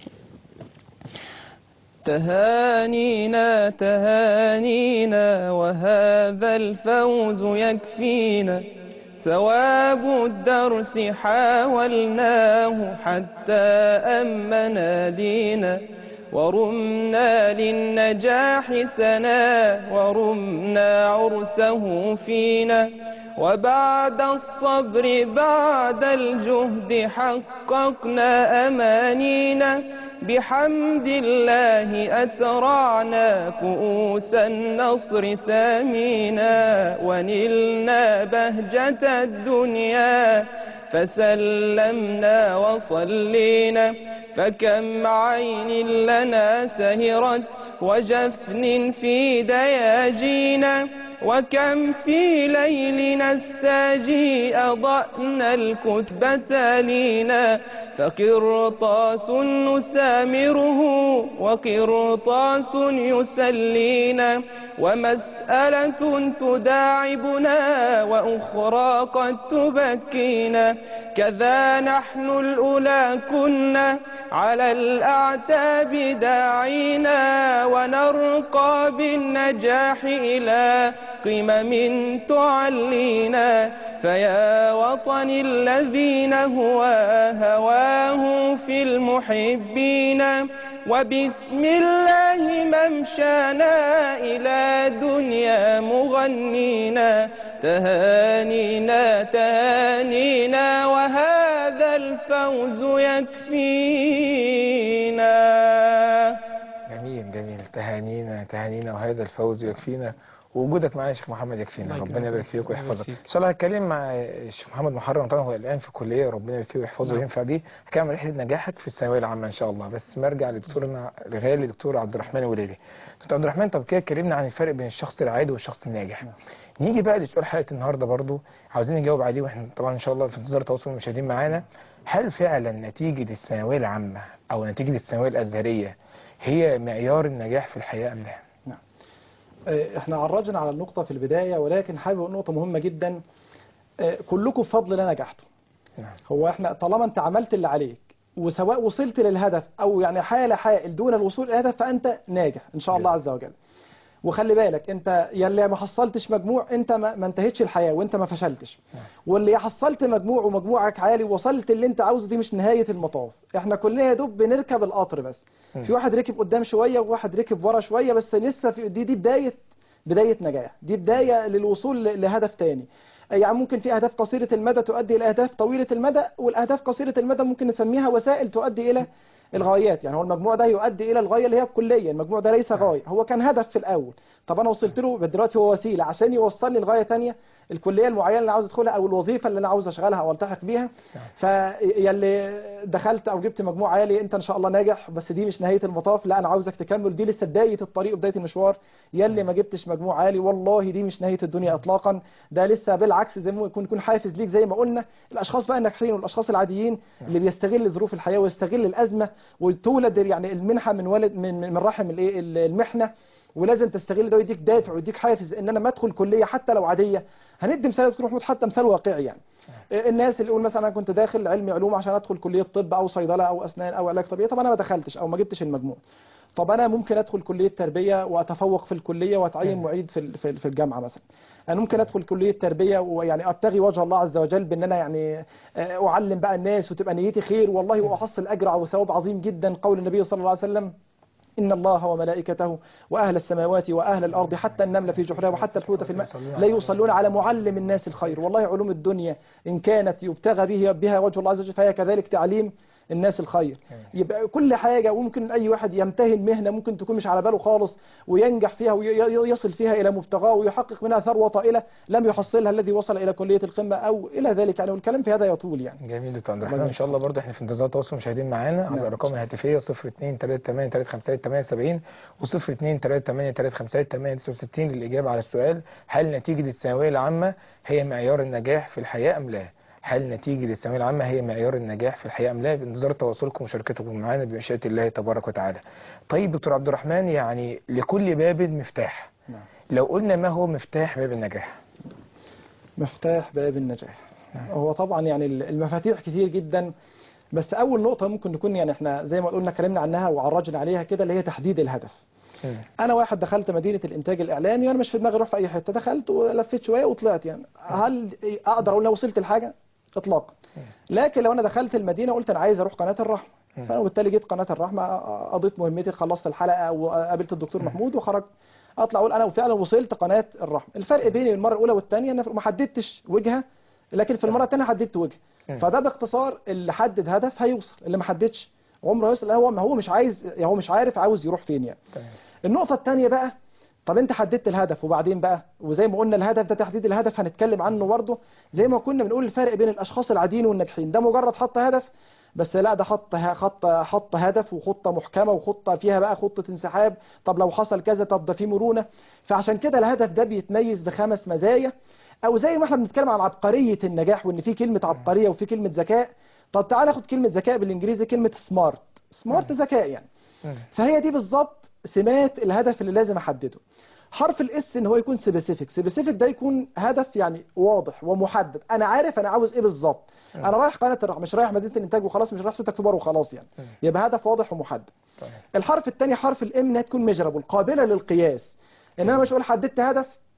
تهانينا تهانينا وهذا الفوز يكفينا ثواب الدرس حاولناه حتى أمنا دينا ورمنا للنجاح سنا ورمنا عرسه فينا وبعد الصبر بعد الجهد حققنا أمانينا بحمد الله أترعنا كؤوس النصر سامينا ونلنا بهجة الدنيا فسلمنا وصلينا فكم عين لنا سهرت وجفن في دياجينا وكم في ليلنا الساجي أضأنا الكتبة لينا فقرطاس نسامره وقرطاس يسلينا ومسألة تداعبنا وأخرى قد تبكينا كذا نحن الأولى كنا على الأعتاب داعينا ونرقى بالنجاح إلى قمم تعلينا فيا وطن الذين هو هواه في المحبين وبسم الله ممشانا إلى دنيا مغنينا تهانينا تهانينا وهذا الفوز يكفينا جميل جميل تهانينا تهانينا وهذا الفوز يكفينا ووجودك معايا يا شيخ محمد يكفينا الله ربنا يكرمك. يبارك فيك الله يبارك ويحفظك فيك. ان شاء الله هتكلم مع الشيخ محمد محرم طبعا هو الان في الكليه ربنا يبارك فيه ويحفظه نعم. وينفع بيه هكمل رحله نجاحك في الثانويه العامه ان شاء الله بس ما ارجع لدكتورنا الغالي دكتور عبد الرحمن وليلي دكتور عبد الرحمن طب كده اتكلمنا عن الفرق بين الشخص العادي والشخص الناجح نيجي بقى لسؤال حلقه النهارده برضو عاوزين نجاوب عليه واحنا طبعا ان شاء الله في انتظار تواصل المشاهدين معانا هل فعلا نتيجه الثانويه العامه او نتيجه الثانويه الازهريه هي معيار النجاح في الحياه ام لا؟ آه، احنا عرجنا على النقطة في البداية ولكن حابب أقول نقطة مهمة جدا آه، كلكم بفضل الله نجحتوا نعم. هو احنا طالما انت عملت اللي عليك وسواء وصلت للهدف او يعني حال حائل دون الوصول للهدف فانت ناجح ان شاء الله عز وجل وخلي بالك انت يلي ما حصلتش مجموع انت ما, ما انتهتش الحياة وانت ما فشلتش واللي حصلت مجموع ومجموعك عالي ووصلت اللي انت عاوزه دي مش نهاية المطاف احنا كلنا يا دوب بنركب القطر بس في واحد ركب قدام شوية وواحد ركب ورا شوية بس لسه في دي دي بداية بداية نجاح دي بداية للوصول ل- لهدف تاني يعني ممكن في أهداف قصيرة المدى تؤدي إلى أهداف طويلة المدى والأهداف قصيرة المدى ممكن نسميها وسائل تؤدي إلى الغايات يعني هو المجموع ده يؤدي إلى الغاية اللي هي الكلية المجموع ده ليس غاية هو كان هدف في الأول طب أنا وصلت له دلوقتي هو وسيلة عشان يوصلني لغاية تانية الكلية المعينة اللي أنا عاوز أدخلها أو الوظيفة اللي أنا عاوز أشغلها أو ألتحق بيها فيلي دخلت أو جبت مجموع عالي أنت إن شاء الله ناجح بس دي مش نهاية المطاف لا أنا عاوزك تكمل دي لسه بداية الطريق وبداية المشوار يلي ما جبتش مجموع عالي والله دي مش نهاية الدنيا إطلاقا ده لسه بالعكس زي ما يكون يكون حافز ليك زي ما قلنا الأشخاص بقى الناجحين والأشخاص العاديين اللي بيستغل ظروف الحياة ويستغل الأزمة وتولد يعني المنحة من ولد من من رحم الإيه المحنة ولازم تستغل ده ويديك دافع ويديك حافز ان انا ما ادخل كليه حتى لو عاديه هندي مثال يا دكتور محمود حتى مثال واقعي يعني الناس اللي يقول مثلا انا كنت داخل علمي علوم عشان ادخل كليه طب او صيدله او اسنان او علاج طبيعي طب انا ما دخلتش او ما جبتش المجموع طب انا ممكن ادخل كليه تربيه واتفوق في الكليه واتعين معيد في ال- في ال- في الجامعه مثلا انا ممكن ادخل كليه تربيه ويعني ابتغي وجه الله عز وجل بان انا يعني آه، اعلم بقى الناس وتبقى نيتي خير والله واحصل اجر وثواب عظيم جدا قول النبي صلى الله عليه وسلم إن الله وملائكته وأهل السماوات وأهل الأرض حتى النمل في جحرها وحتى الحوت في الماء لا يصلون على معلم الناس الخير والله علوم الدنيا إن كانت يبتغى به بها وجه الله عز وجل فهي كذلك تعليم الناس الخير يبقى كل حاجة وممكن أي واحد يمتهن مهنة ممكن تكون مش على باله خالص وينجح فيها ويصل فيها إلى مبتغاه ويحقق منها ثروة طائلة لم يحصلها الذي وصل إلى كلية القمة أو إلى ذلك يعني والكلام في هذا يطول يعني جميل دكتور عبد الرحمن ان شاء الله برضه احنا في انتظار تواصل مشاهدين معانا على نعم. الارقام الهاتفيه 0238357870 و0238357869 للاجابه على السؤال هل نتيجه الثانويه العامه هي معيار النجاح في الحياه ام لا؟ هل نتيجه الثانويه العامه هي معيار النجاح في الحياه ام لا؟ بانتظار تواصلكم ومشاركتكم معانا بمشيئه الله تبارك وتعالى. طيب دكتور عبد الرحمن يعني لكل باب مفتاح. نعم. لو قلنا ما هو مفتاح باب النجاح؟ مفتاح باب النجاح هو طبعا يعني المفاتيح كتير جدا بس اول نقطه ممكن نكون يعني احنا زي ما قلنا اتكلمنا عنها وعرجنا عليها كده اللي هي تحديد الهدف مم. انا واحد دخلت مدينه الانتاج الاعلامي وانا مش في دماغي اروح في اي حته دخلت ولفيت شويه وطلعت يعني هل اقدر اقول لو وصلت لحاجه اطلاقا لكن لو انا دخلت المدينه قلت انا عايز اروح قناه الرحمه فانا بالتالي جيت قناه الرحمه قضيت مهمتي خلصت الحلقه وقابلت الدكتور محمود وخرجت اطلع اقول انا فعلا وصلت قناه الرحمه الفرق بيني المره الاولى والثانيه ان ما حددتش وجهه لكن في المره الثانيه حددت وجهه فده باختصار اللي حدد هدف هيوصل اللي ما حددش عمره يوصل لأن هو ما هو مش عايز يعني هو مش عارف عاوز يروح فين يعني تمام. النقطه الثانيه بقى طب انت حددت الهدف وبعدين بقى وزي ما قلنا الهدف ده تحديد الهدف هنتكلم عنه برضه زي ما كنا بنقول الفرق بين الاشخاص العاديين والناجحين ده مجرد حط هدف بس لا ده حط خط حط هدف وخطه محكمه وخطه فيها بقى خطه انسحاب طب لو حصل كذا طب ده في مرونه فعشان كده الهدف ده بيتميز بخمس مزايا او زي ما احنا بنتكلم عن عبقريه النجاح وان في كلمه عبقريه وفي كلمه ذكاء طب تعال ناخد كلمه ذكاء بالانجليزي كلمه سمارت سمارت ذكاء يعني مم. فهي دي بالظبط سمات الهدف اللي لازم احدده حرف الاس ان هو يكون سبيسيفيك سبيسيفيك ده يكون هدف يعني واضح ومحدد انا عارف انا عاوز ايه بالظبط انا رايح قناه الرحمه مش رايح مدينه الانتاج وخلاص مش رايح 6 اكتوبر وخلاص يعني يبقى هدف واضح ومحدد تمام. الحرف الثاني حرف الام انها تكون ميجرابل قابله للقياس ان انا مش اقول حددت هدف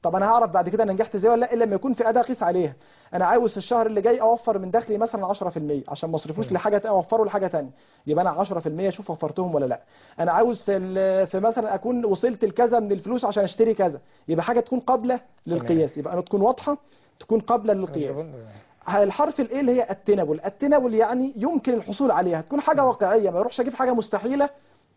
طب انا هعرف بعد كده انا نجحت ازاي ولا لا الا لما يكون في اداه اقيس عليها انا عاوز في الشهر اللي جاي اوفر من دخلي مثلا 10% عشان ما اصرفوش لحاجه تانية اوفره لحاجه تانية يبقى انا 10% اشوف وفرتهم ولا لا انا عاوز في ال- في مثلا اكون وصلت لكذا من الفلوس عشان اشتري كذا يبقى حاجه تكون قابله للقياس يبقى انا تكون واضحه تكون قابله للقياس الحرف الايه اللي هي التنبل التنبل يعني يمكن الحصول عليها تكون حاجه واقعيه ما اروحش اجيب حاجه مستحيله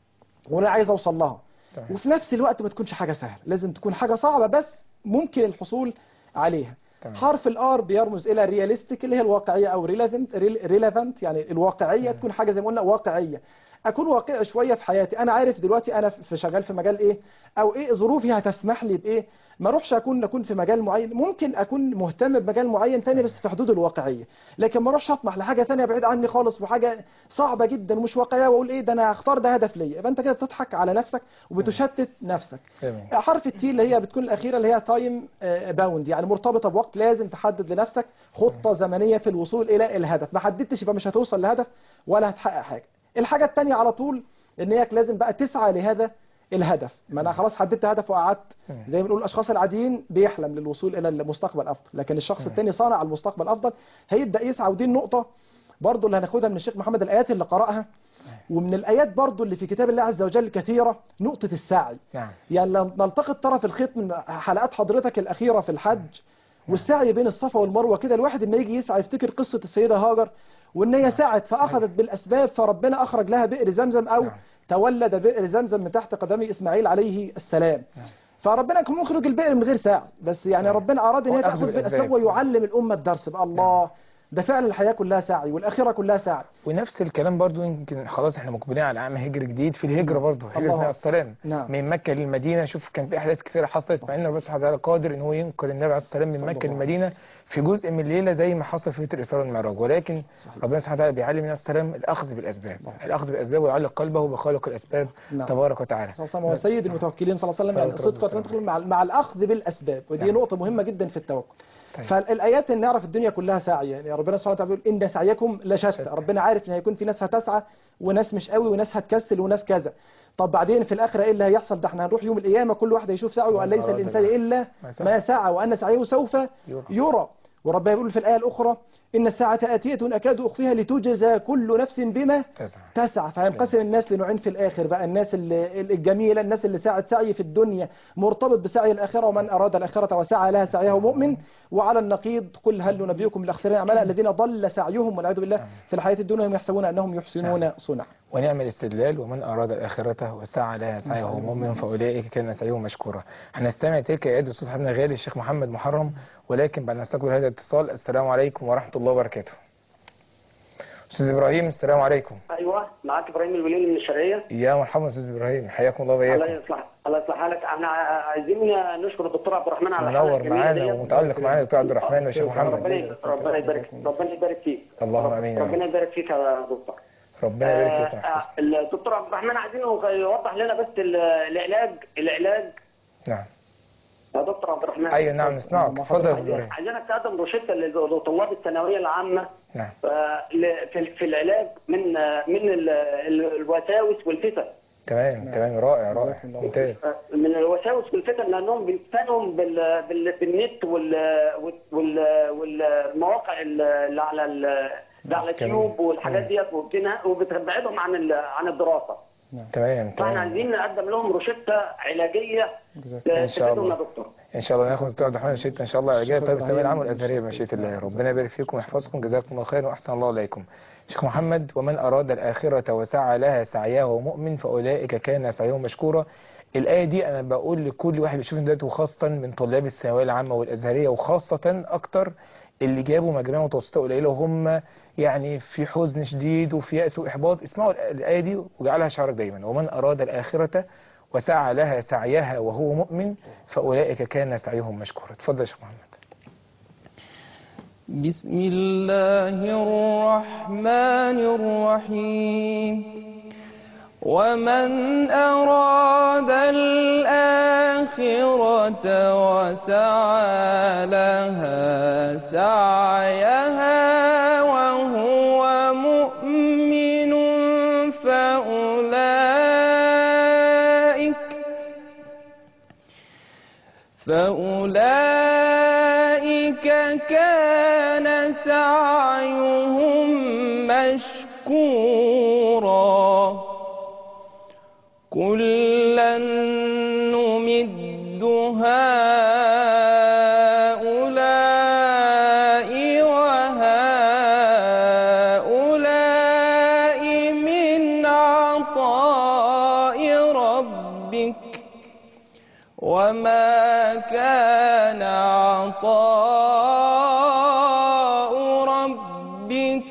وانا عايز اوصل لها تمام. وفي نفس الوقت ما تكونش حاجه سهله لازم تكون حاجه صعبه بس ممكن الحصول عليها تمام. حرف الار بيرمز الى رياليستيك اللي هي الواقعيه او ريليفنت ريليفنت يعني الواقعيه تكون حاجه زي ما قلنا واقعيه اكون واقعي شويه في حياتي انا عارف دلوقتي انا في شغال في مجال ايه او ايه ظروفي هتسمح لي بايه ما اروحش اكون اكون في مجال معين ممكن اكون مهتم بمجال معين تاني بس في حدود الواقعيه لكن ما اروحش اطمح لحاجه تانية بعيد عني خالص وحاجه صعبه جدا ومش واقعيه واقول ايه ده انا هختار ده هدف ليا يبقى انت كده بتضحك على نفسك وبتشتت نفسك جميل حرف التي اللي هي بتكون الأخيرة اللي هي تايم باوند يعني مرتبطة بوقت لازم تحدد لنفسك خطة زمنية في الوصول إلى الهدف ما حددتش يبقى مش هتوصل لهدف ولا هتحقق حاجة الحاجة التانية على طول إن هي لازم بقى تسعى لهذا الهدف ما أنا خلاص حددت هدف وقعدت زي ما بنقول الأشخاص العاديين بيحلم للوصول إلى المستقبل أفضل لكن الشخص التاني صانع المستقبل أفضل هيبدأ يسعى ودي النقطة برضو اللي هناخدها من الشيخ محمد الآيات اللي قرأها ومن الآيات برضو اللي في كتاب الله عز وجل كثيرة نقطة السعي نعم يعني لو نلتقط طرف الخيط من حلقات حضرتك الأخيرة في الحج والسعي بين الصفا والمروة كده الواحد لما يجي يسعى يفتكر قصة السيدة هاجر وان هي سعت فأخذت بالأسباب فربنا أخرج لها بئر زمزم أو نعم. تولد بئر زمزم من تحت قدمي إسماعيل عليه السلام فربنا كان مخرج البئر من غير سعي بس يعني ربنا أراد ان هي هو أخذ تأخذ بالأسباب بالأسباب. ويعلم الأمة الدرس بقى الله ده فعلا الحياة كلها سعي والآخرة كلها سعي ونفس الكلام برضو يمكن خلاص احنا مقبلين على عام هجري جديد في الهجرة برضو هجرة الله. النبي عليه السلام نعم. من مكة للمدينة شوف كان في أحداث كثيرة حصلت مع إن ربنا سبحانه وتعالى قادر إن هو ينقل النبي عليه السلام من صلى مكة الله للمدينة في جزء من الليلة زي ما حصل في ليلة الإسراء والمعراج ولكن صحيح. ربنا سبحانه وتعالى بيعلم النبي عليه السلام الأخذ بالأسباب الأخذ بالأسباب ويعلق قلبه بخالق الأسباب نعم. تبارك وتعالى صلى الله عليه وسلم هو سيد المتوكلين صلى الله عليه وسلم يعني صلى الله عليه الصدق والتوكل مع مع الاخذ بالاسباب ودي نعم. نقطه مهمه جدا في التوكل طيب. فالايات ان نعرف الدنيا كلها سعي يعني ربنا سبحانه وتعالى بيقول ان سعيكم لشتى شتى. ربنا عارف ان هيكون في ناس هتسعى وناس مش قوي وناس هتكسل وناس كذا طب بعدين في الاخره ايه اللي هيحصل ده احنا هنروح يوم القيامه كل واحد هيشوف سعيه وقال ليس أراد الانسان الله. الا ما سعى. ما سعى وان سعيه سوف يرى. يرى وربنا يقول في الايه الاخرى ان الساعه اتيه اكاد اخفيها لتجزى كل نفس بما تسعى تسعى فهينقسم الناس لنوعين في الآخر بقى الناس اللي- الجميلة الناس اللي سعت سعي في الدنيا مرتبط بسعي الآخرة ومن أراد الآخرة وسعى لها سعيه مؤمن وعلى النقيض قل هل ننبئكم بالأخسرين أعمالا الذين ضل سعيهم والعياذ بالله في الحياة الدنيا هم يحسبون أنهم يحسنون صنعا ونعم الاستدلال ومن أراد الآخرة وسعى لها سعيه مؤمن فأولئك كان سعيهم مشكورا هنستمع تلك آيات الأستاذ حبيبنا غالي الشيخ محمد محرم ولكن بعد نستقبل هذا الاتصال السلام عليكم ورحمة الله وبركاته أستاذ إبراهيم السلام عليكم ايوه معاك ابراهيم الوليلي من الشرقيه يا مرحبا أستاذ إبراهيم حياكم الله الله وإياكم يصلح الله يصلح حالك احنا عايزين نشكر الدكتور عبد الرحمن على الحلقه منور الجميله معانا دي ومتألق معانا دكتور عبد الرحمن والشيخ ربنا محمد يبارك ربنا يبارك ربنا يبارك فيك اللهم آمين يا رب. ربنا يبارك فيك يا دكتور ربنا يبارك فيك آه، ويحفظك. آه، الدكتور عبد الرحمن عايزينه يوضح لنا بس ال- العلاج العلاج نعم يا دكتور عبد الرحمن أيوة نعم نسمعك اتفضل يا أستاذ إبراهيم عايزينك تقدم روشته لطلاب الثانويه العامه نعم آه، ل- في في العلاج من آه، من ال- ال- الوساوس والفتن تمام تمام رائع رائع ممتاز من الوساوس والفتن لانهم بيفتنوا بال... بال... بالنت وال... وال... والمواقع اللي على ال... اللي على جميل. اليوتيوب والحاجات ديت وبتنها- وبتبعدهم عن ال... عن الدراسه تمام فاحنا تمام عايزين نقدم لهم روشته علاجيه إن شاء تفيدهم يا الله. دكتور ان شاء الله ناخد دكتور عبد الرحمن الشيخ ان شاء الله علاجيه طيب الثانويه العامه إبراهيم. والازهريه بمشيئه الله ربنا يبارك فيكم ويحفظكم جزاكم الله خير واحسن الله اليكم شيخ محمد ومن اراد الاخره وسعى لها سعياه مؤمن فاولئك كان سعيهم مشكورا الآية دي أنا بقول لكل واحد بيشوفني دلوقتي وخاصة من طلاب الثانوية العامة والأزهرية وخاصة أكتر اللي جابوا مجموعة متوسطة قليلة وهم يعني في حزن شديد وفي يأس وإحباط اسمعوا الآية دي وجعلها شعارك دايما ومن أراد الآخرة وسعى لها سعيها وهو مؤمن فأولئك كان سعيهم مشكورا اتفضل يا شيخ محمد بسم الله الرحمن الرحيم ومن أراد الآخرة وسعى لها سعيها وهو مؤمن فأولئك فأولئك كان سعيهم مشكورا كلا نمد هؤلاء وهؤلاء من عطاء ربك وما كان عطاء ربك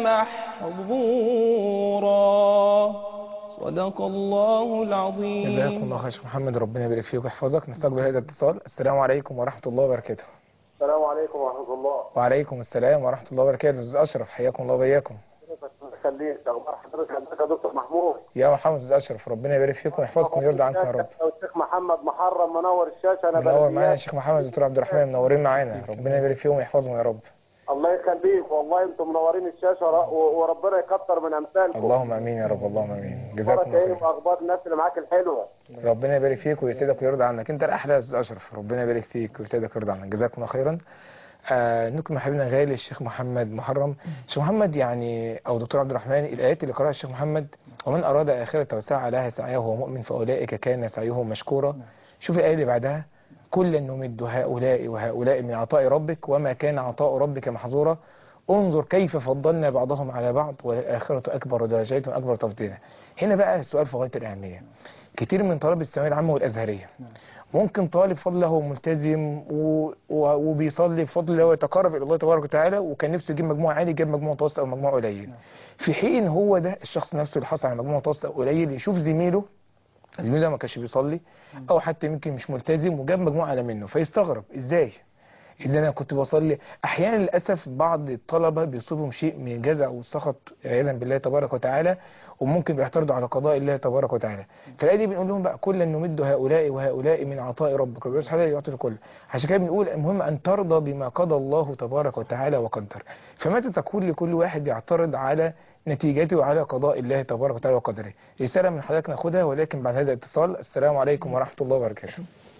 محظورا صدق الله العظيم جزاكم الله خير يا شيخ محمد ربنا يبارك فيك ويحفظك نستقبل هذا الاتصال السلام عليكم ورحمة الله وبركاته السلام عليكم ورحمة الله وعليكم السلام ورحمة الله وبركاته أستاذ أشرف حياكم الله وبياكم خليك أخبار حضرتك عندك يا دكتور محمود يا مرحبا أستاذ أشرف ربنا يبارك فيكم ويحفظكم ويرضى عنكم يا رب والشيخ محمد محرم منور الشاشة أنا منور معانا بلديات. الشيخ محمد دكتور عبد الرحمن منورين معانا ربنا يبارك فيهم ويحفظهم يا رب الله يخليك والله أنتم منورين الشاشة ر- و- وربنا يكتر من أمثالكم اللهم امين يا رب اللهم امين جزاكم بارك الله إيه خير وأخبار الناس اللي معاك الحلوة ربنا يبارك فيك ويسعدك ويرضى عنك انت الاحلى يا استاذ اشرف ربنا يبارك فيك ويسعدك ويرضى عنك جزاكم الله خيرا آه نكمل حبيبنا غالي الشيخ محمد محرم الشيخ محمد يعني او دكتور عبد الرحمن الايات اللي قراها الشيخ محمد ومن اراد اخره وسعى لها سعيه وهو مؤمن فاولئك كان سعيه مشكورا شوف الايه اللي بعدها كلا نمد هؤلاء وهؤلاء من عطاء ربك وما كان عطاء ربك محظورا انظر كيف فضلنا بعضهم على بعض والآخرة أكبر درجات وأكبر تفضيلا هنا بقى السؤال في غاية الأهمية كتير من طلاب الثانوية العامة والأزهرية ممكن طالب فضل له ملتزم و... و... وبيصلي بفضل الله ويتقرب إلى الله تبارك وتعالى وكان نفسه يجيب مجموع عالي جاب مجموع متوسط أو مجموع قليل في حين هو ده الشخص نفسه اللي حصل على مجموع متوسط أو قليل يشوف زميله زميله ده ما كانش بيصلي او حتى يمكن مش ملتزم وجاب مجموعه اعلى منه فيستغرب ازاي اللي انا كنت بصلي احيانا للاسف بعض الطلبه بيصيبهم شيء من الجزع والسخط عياذا بالله تبارك وتعالى وممكن بيعترضوا على قضاء الله تبارك وتعالى فالايه دي بنقول لهم بقى كلا نمد هؤلاء وهؤلاء من عطاء ربك ربنا سبحانه يعطي الكل عشان كده بنقول المهم ان ترضى بما قضى الله تبارك وتعالى وقدر فمتى تكون لكل واحد يعترض على نتيجته وعلى قضاء الله تبارك وتعالى وقدره رساله من حضرتك ناخدها ولكن بعد هذا الاتصال السلام عليكم ورحمه الله وبركاته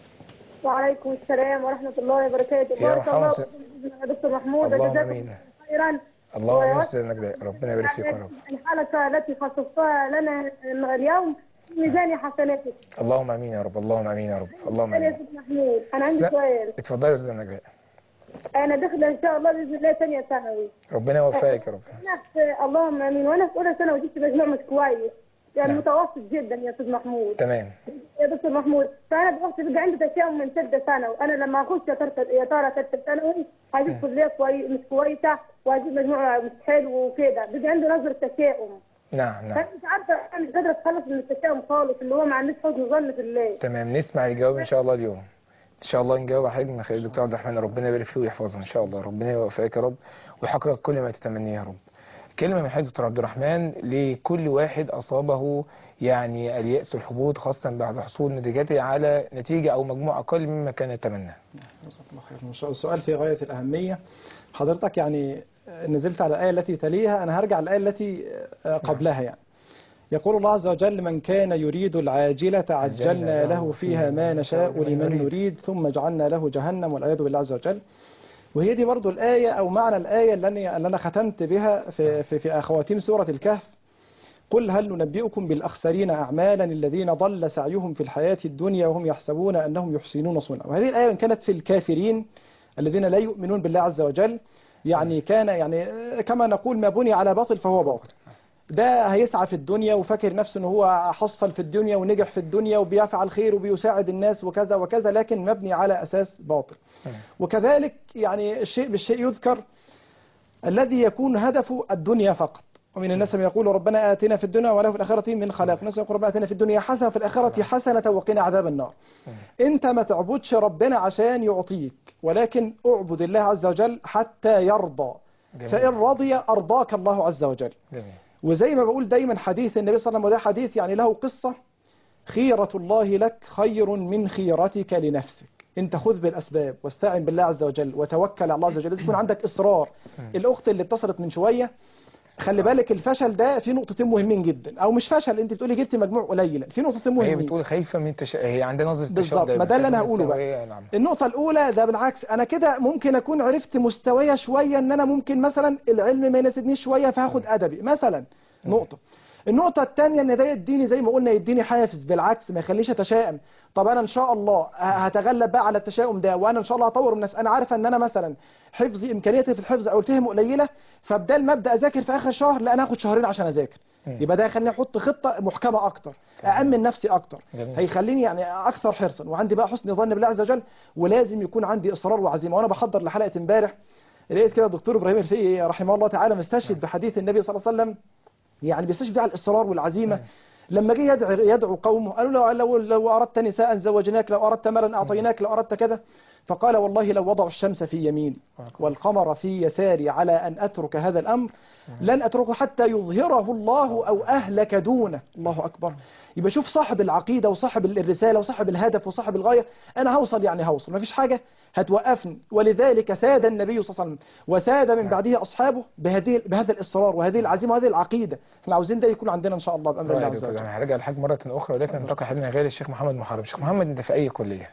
وعليكم السلام ورحمة الله وبركاته يا بارك الله محمد. فيكم يا دكتور محمود اللهم جزاكم آمين. الله خيرا اللهم و- يسلمك ده ربنا يبارك فيك يا رب الحلقة التي خصصتها لنا اليوم في ميزان حسناتك اللهم امين يا رب اللهم امين يا رب اللهم أنا يا امين دكتور محمود أنا عندي س- سؤال اتفضلي يا استاذ نجلاء أنا داخلة إن شاء الله بإذن الله ثانية ثانوي ربنا يوفقك يا رب أنا في اللهم آمين وأنا في أولى ثانوي جبت مجموع مش كويس يعني نعم. متوسط جدا يا أستاذ محمود تمام يا دكتور محمود فانا دلوقتي بيبقى عندي تشاؤم من ثالثه ثانوي انا لما اخش يا ترى يا ترى ثالثه ثانوي هجيب كليه كويس مش كويسه وهجيب مجموعه مش حلو وكده بيبقى عندي نظره تشاؤم نعم نعم فانا مش عارفه انا مش قادره اتخلص من التشاؤم خالص اللي هو ما عنديش حسن ظن في الله تمام نسمع الجواب ان شاء الله اليوم ان شاء الله نجاوب على حضرتك من خلال الدكتور عبد الرحمن ربنا يبارك فيه ويحفظه ان شاء الله ربنا يوفقك يا رب ويحقق كل ما تتمنيه يا رب كلمة من حضرتك دكتور عبد الرحمن لكل واحد أصابه يعني اليأس والحبوط خاصة بعد حصول نتيجته على نتيجة أو مجموع أقل مما كان يتمنى جزاك الله خير السؤال في غاية الأهمية حضرتك يعني نزلت على الآية التي تليها أنا هرجع الآية التي قبلها يعني يقول الله عز وجل من كان يريد العاجلة عجلنا له فيها ما نشاء لمن نريد ثم جعلنا له جهنم والعياذ بالله عز وجل وهي دي برضو الآية أو معنى الآية اللي أنا, اللي أنا ختمت بها في, في, في خواتيم سورة الكهف قل هل ننبئكم بالأخسرين أعمالا الذين ضل سعيهم في الحياة الدنيا وهم يحسبون أنهم يحسنون صنعا وهذه الآية إن كانت في الكافرين الذين لا يؤمنون بالله عز وجل يعني كان يعني كما نقول ما بني على باطل فهو باطل ده هيسعى في الدنيا وفاكر نفسه ان هو حصل في الدنيا ونجح في الدنيا وبيفعل خير وبيساعد الناس وكذا وكذا لكن مبني على أساس باطل وكذلك يعني الشيء بالشيء يذكر الذي يكون هدفه الدنيا فقط ومن الناس من يقول ربنا آتنا في الدنيا ولا في الآخرة من خلاق الناس يقول ربنا آتنا في الدنيا حسنة في الآخرة حسنة وقنا عذاب النار انت ما تعبدش ربنا عشان يعطيك ولكن اعبد الله عز وجل حتى يرضى جميل. فإن رضي أرضاك الله عز وجل جميل وزي ما بقول دايما حديث النبي صلى الله عليه وسلم وده حديث يعني له قصة خيرة الله لك خير من خيرتك لنفسك انت خذ بالأسباب واستعن بالله عز وجل وتوكل على الله عز وجل لازم يكون عندك إصرار الأخت اللي اتصلت من شوية خلي بالك الفشل ده في نقطتين مهمين جدا او مش فشل انت بتقولي جبت مجموع قليل في نقطتين هي مهمين بتقول خايفه من تش... هي عندها نظره بالظبط، التشاؤم دايما ما ده اللي أنا خايفة من هقوله بقى. الثانوية العامة. النقطة الأولى ده بالعكس أنا كده ممكن أكون عرفت مستوايا شوية إن أنا ممكن مثلا العلم ما يناسبنيش شوية فهاخد أدبي مثلا نقطة النقطة الثانية إن ده يديني زي ما قلنا يديني حافز بالعكس ما يخليش أتشائم طب أنا إن شاء الله ه- هتغلب بقى على التشاؤم ده وأنا إن شاء الله هطور من نفسي أنا عارفة إن أنا مثلا حفظي إمكانياتي في الحفظ أو الفهم قليلة فبدال ما أبدأ أذاكر في آخر شهر لا أنا هاخد شهرين عشان أذاكر يبقى ده يخليني أحط خطة محكمة أكتر أأمن نفسي أكتر جميل. هيخليني يعني أكثر حرصا وعندي بقى حسن ظن بالله عز وجل ولازم يكون عندي إصرار وعزيمة وأنا بحضر لحلقة امبارح لقيت كده الدكتور إبراهيم الفقي رحمه الله تعالى مستشهد بحديث النبي صلى الله عليه وسلم يعني بيستشهد على الإصرار والعزيمة لما جه يدعو, يدعو قومه قالوا له لو, لو أردت نساء زوجناك لو أردت مالا أعطيناك لو أردت كذا فقال والله لو وضعوا الشمس في يميني والقمر في يساري على أن أترك هذا الأمر لن أتركه حتى يظهره الله أو أهلك دونه الله أكبر يبقى شوف صاحب العقيدة وصاحب الرسالة وصاحب الهدف وصاحب الغاية أنا هوصل يعني هوصل مفيش حاجة هتوقفني ولذلك ساد النبي صلى الله عليه وسلم وساد من بعده أصحابه بهذه بهذا الإصرار وهذه العزيمة وهذه العقيدة احنا عاوزين ده يكون عندنا إن شاء الله بأمر الله رائع يا عز دكتور وجل انا هرجع لحضرتك مره اخرى ولكن ننتقل حبيبنا غالي الشيخ محمد محارب شيخ محمد انت في اي كليه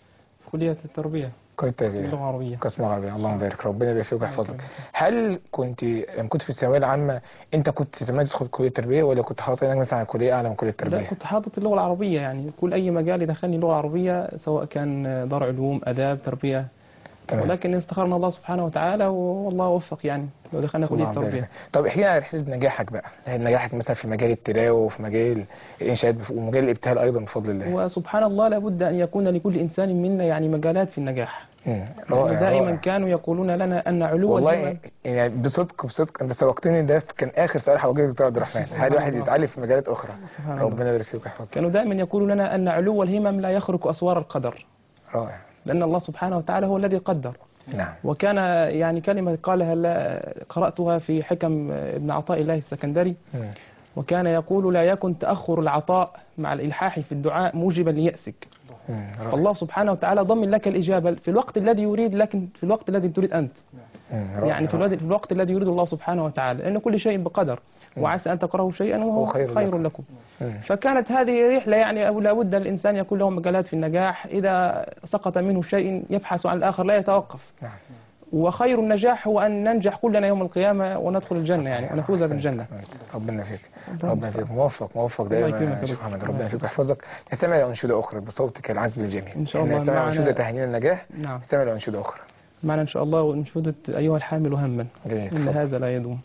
كلية التربية كليه اللغة التربيه العربية قسم عربي اللهم بارك ربنا يبارك فيك ويحفظك هل كنت لما كنت في الثانويه العامه انت كنت تتمنى تدخل كليه التربيه ولا كنت حاطط عينك مثلا على كليه اعلى من كليه لا التربيه كنت حاطط اللغة العربية يعني كل أي مجال يدخلني اللغة العربية سواء كان دار علوم آداب تربية تمام. ولكن استخرنا الله سبحانه وتعالى والله وفق يعني لو دخلنا كلية اللهم بارك. التربية طب احكي لي عن رحله نجاحك بقى نجاحك مثلا في مجال التلاوه وفي مجال الانشاءات ومجال الابتهال ايضا بفضل الله وسبحان الله لابد أن يكون لكل إنسان منا يعني مجالات في النجاح مم. رائع دائما رائع. كانوا يقولون لنا أن علو والله الهمم يعني بصدق بصدق انت سبقتني ده كان اخر سؤال هوجهه دكتور عبد الرحمن هل واحد الله. يتعلم في مجالات اخرى سبحان الله. ربنا يبارك فيك ويحفظك كانوا دائما يقولون لنا أن علو الهمم لا يخرق أسوار القدر رائع لأن الله سبحانه وتعالى هو الذي قدر نعم وكان يعني كلمة قالها لا- قرأتها في حكم ابن عطاء الله السكندري مم. وكان يقول لا يكن تأخر العطاء مع الإلحاح في الدعاء موجبا ليأسك مم. رائع. فالله سبحانه وتعالى ضمن لك الإجابة في الوقت الذي يريد لكن في الوقت الذي تريد أنت مم. رائع. يعني في رائع. الوقت, في الوقت الذي يريد الله سبحانه وتعالى لأن كل شيء بقدر وعسى أن تكرهوا شيئا وهو هو خير خير, لكم. لكم مم. فكانت هذه رحلة يعني أو لابد الإنسان يكون له مجالات في النجاح إذا سقط منه شيء يبحث عن الآخر لا يتوقف نعم وخير النجاح هو أن ننجح كلنا يوم القيامة وندخل الجنة يعني ونفوز أحسنت. بالجنة أحسنت. ربنا فيك ربنا ربنا فيك موفق موفق الله دايما يكرمك يا يا شيخ دكتور. محمد ربنا فيك ويحفظك نستمع لأنشودة أخرى بصوتك العذب الجميل إن شاء الله نستمع معنا- لأنشودة تهنئة النجاح نعم نستمع لأنشودة أخرى معنا إن شاء الله ونشودة أيها الحامل هما جميل إن اتفضل. هذا لا يدوم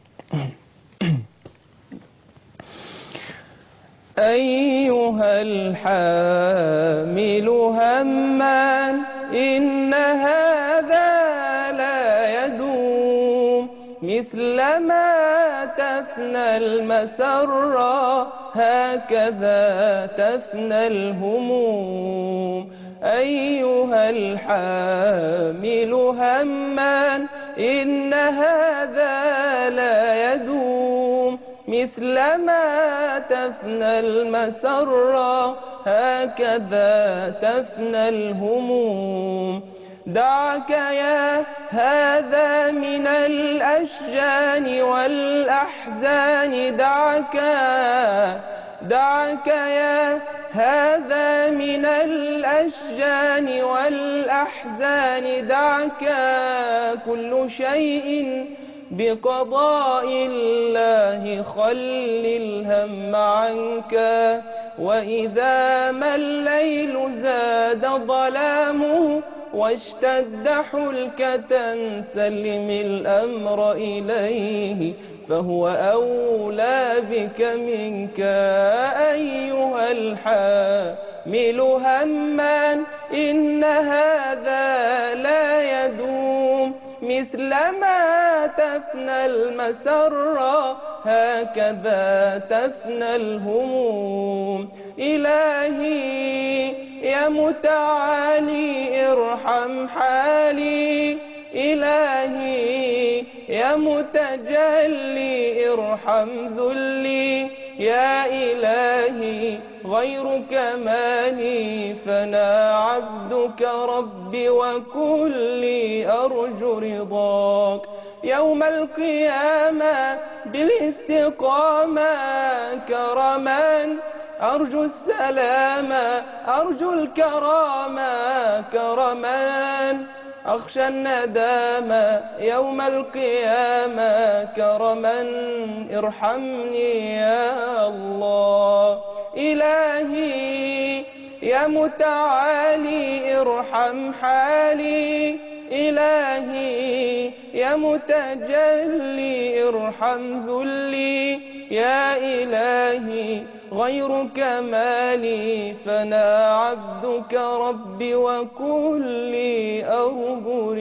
أيها الحامل هما إن هذا لا يدوم مثل ما تفنى المسرة هكذا تفنى الهموم أيها الحامل هما إن هذا لا يدوم مثل ما تفنى المسرة هكذا تفنى الهموم دعك يا هذا من الأشجان والأحزان دعك دعك يا هذا من الأشجان والأحزان دعك كل شيء بقضاء الله خل الهم عنك وإذا ما الليل زاد ظلامه واشتد حلكة سلم الأمر إليه فهو أولى بك منك أيها الحامل هما إن هذا لا يدوم مثل ما تفنى المسرة هكذا تفنى الهموم إلهي يا متعالي ارحم حالي إلهي يا متجلي ارحم ذلي يا إلهي غيرك مالي فانا عبدك ربي وكلي أرجو رضاك يوم القيامة بالاستقامة كرما أرجو السلام أرجو الكرامة كرما أخشى الندامة يوم القيامة كرما ارحمني يا الله إلهي يا متعالي ارحم حالي إلهي يا متجلي ارحم ذلي يا إلهي غيرك مالي فانا عبدك ربي وكلي أرجو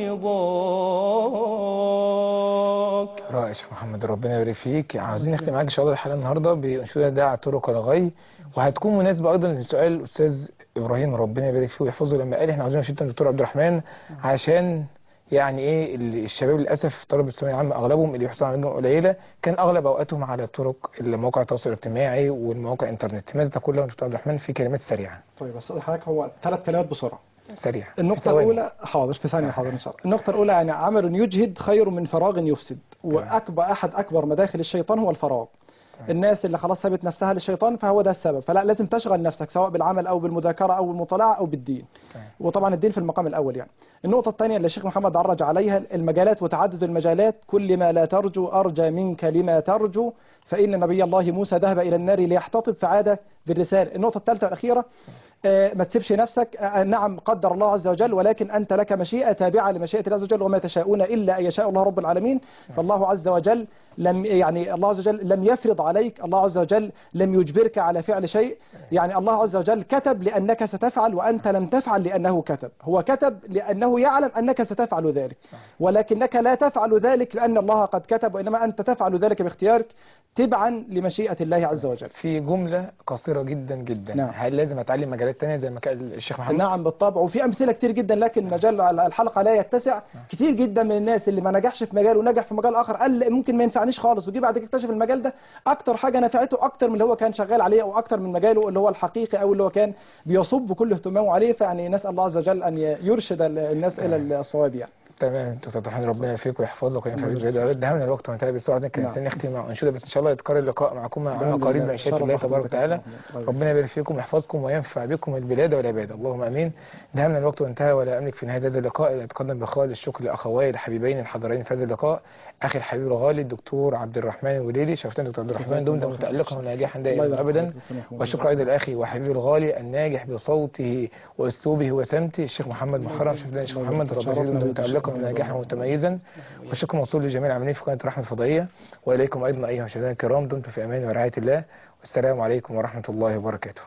رضاك رائع يا شيخ محمد ربنا يبارك فيك عاوزين نختم معاك ان شاء الله الحلقه النهارده بانشوده داع طرق الغي وهتكون مناسبه ايضا لسؤال الاستاذ ابراهيم ربنا يبارك فيه ويحفظه لما قال احنا عاوزين نشيد الدكتور عبد الرحمن عشان يعني ايه ال- الشباب للاسف طلبه الثانويه العامه اغلبهم اللي بيحصل على نجوم قليله كان اغلب اوقاتهم على طرق مواقع التواصل الاجتماعي والمواقع الانترنت ماذا تقول له دكتور عبد الرحمن في كلمات سريعه طيب بس حضرتك هو ثلاث كلمات بسرعه سريعه في النقطة ثواني. الأولى حاضر في ثانية حاضر إن شاء الله النقطة الأولى يعني عمل يجهد خير من فراغ يفسد وأكبر أحد أكبر مداخل الشيطان هو الفراغ الناس اللي خلاص سابت نفسها للشيطان فهو ده السبب فلا لازم تشغل نفسك سواء بالعمل أو بالمذاكرة أو بالمطالعة أو بالدين تمام. وطبعا الدين في المقام الأول يعني النقطة الثانية اللي الشيخ محمد عرج عليها المجالات وتعدد المجالات كل ما لا ترجو أرجى منك لما ترجو فإن نبي الله موسى ذهب إلى النار ليحتطب فعاد بالرسالة النقطة الثالثة والأخيرة آه، ما تسيبش نفسك آه، نعم قدر الله عز وجل ولكن أنت لك مشيئة تابعة لمشيئة الله عز وجل وما تشاءون إلا أن يشاء الله رب العالمين فالله عز وجل لم يعني الله عز وجل لم يفرض عليك الله عز وجل لم يجبرك على فعل شيء يعني الله عز وجل كتب لأنك ستفعل وأنت لم تفعل لأنه كتب هو كتب لأنه يعلم أنك ستفعل ذلك ولكنك لا تفعل ذلك لأن الله قد كتب وإنما أنت تفعل ذلك باختيارك تبعا لمشيئة الله عز وجل في جمله قصيره جدا جدا نعم. هل لازم اتعلم مجالات تانية زي ما كان الشيخ محمد نعم بالطبع وفي امثله كتير جدا لكن مجال الحلقه لا يتسع كتير جدا من الناس اللي ما نجحش في مجال ونجح في مجال اخر قال ممكن ما ينفعنيش خالص وجي بعد كده اكتشف المجال ده اكتر حاجه نفعته اكتر من اللي هو كان شغال عليه او اكتر من مجاله اللي هو الحقيقي او اللي هو كان بيصب كل اهتمامه عليه فيعني نسال الله عز وجل ان يرشد الناس الى الصواب يعني تمام دكتور عبد الرحمن ربنا يوفقك ويحفظك وينفع بيك بجد ده من الوقت وانتهى بالسرعه كان نعم. نستنى نختم مع انشوده بس ان شاء الله يتكرر اللقاء معكم مع بإذن قريب الله. من شاء شرف الله تبارك حضرتك. وتعالى طيب. ربنا يبارك فيكم ويحفظكم وينفع بكم البلاد والعباد اللهم امين ده من الوقت وانتهى ولا املك في نهايه هذا اللقاء الا اتقدم بخالص الشكر لاخوي الحبيبين الحاضرين في هذا اللقاء اخي الحبيب الغالي الدكتور عبد الرحمن الوليلي شرفتنا دكتور عبد الرحمن دمت متالقا وناجحا الله دائما يبارك ابدا فيك. والشكر ايضا لاخي وحبيبي الغالي الناجح بصوته واسلوبه وسمته الشيخ محمد محرم شرفتنا الشيخ الله محمد يبارك فيك. ربنا يجزيك شرفنا بك. متالقا وناجحا ومتميزا والشكر موصول لجميع العاملين في قناه الرحمه الفضائيه واليكم ايضا ايها المشاهدين الكرام دمتم في امان ورعايه الله والسلام عليكم ورحمه الله وبركاته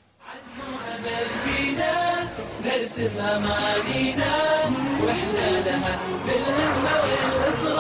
أمل فينا نرسم أمانينا وإحنا لها بالهمة والإصرار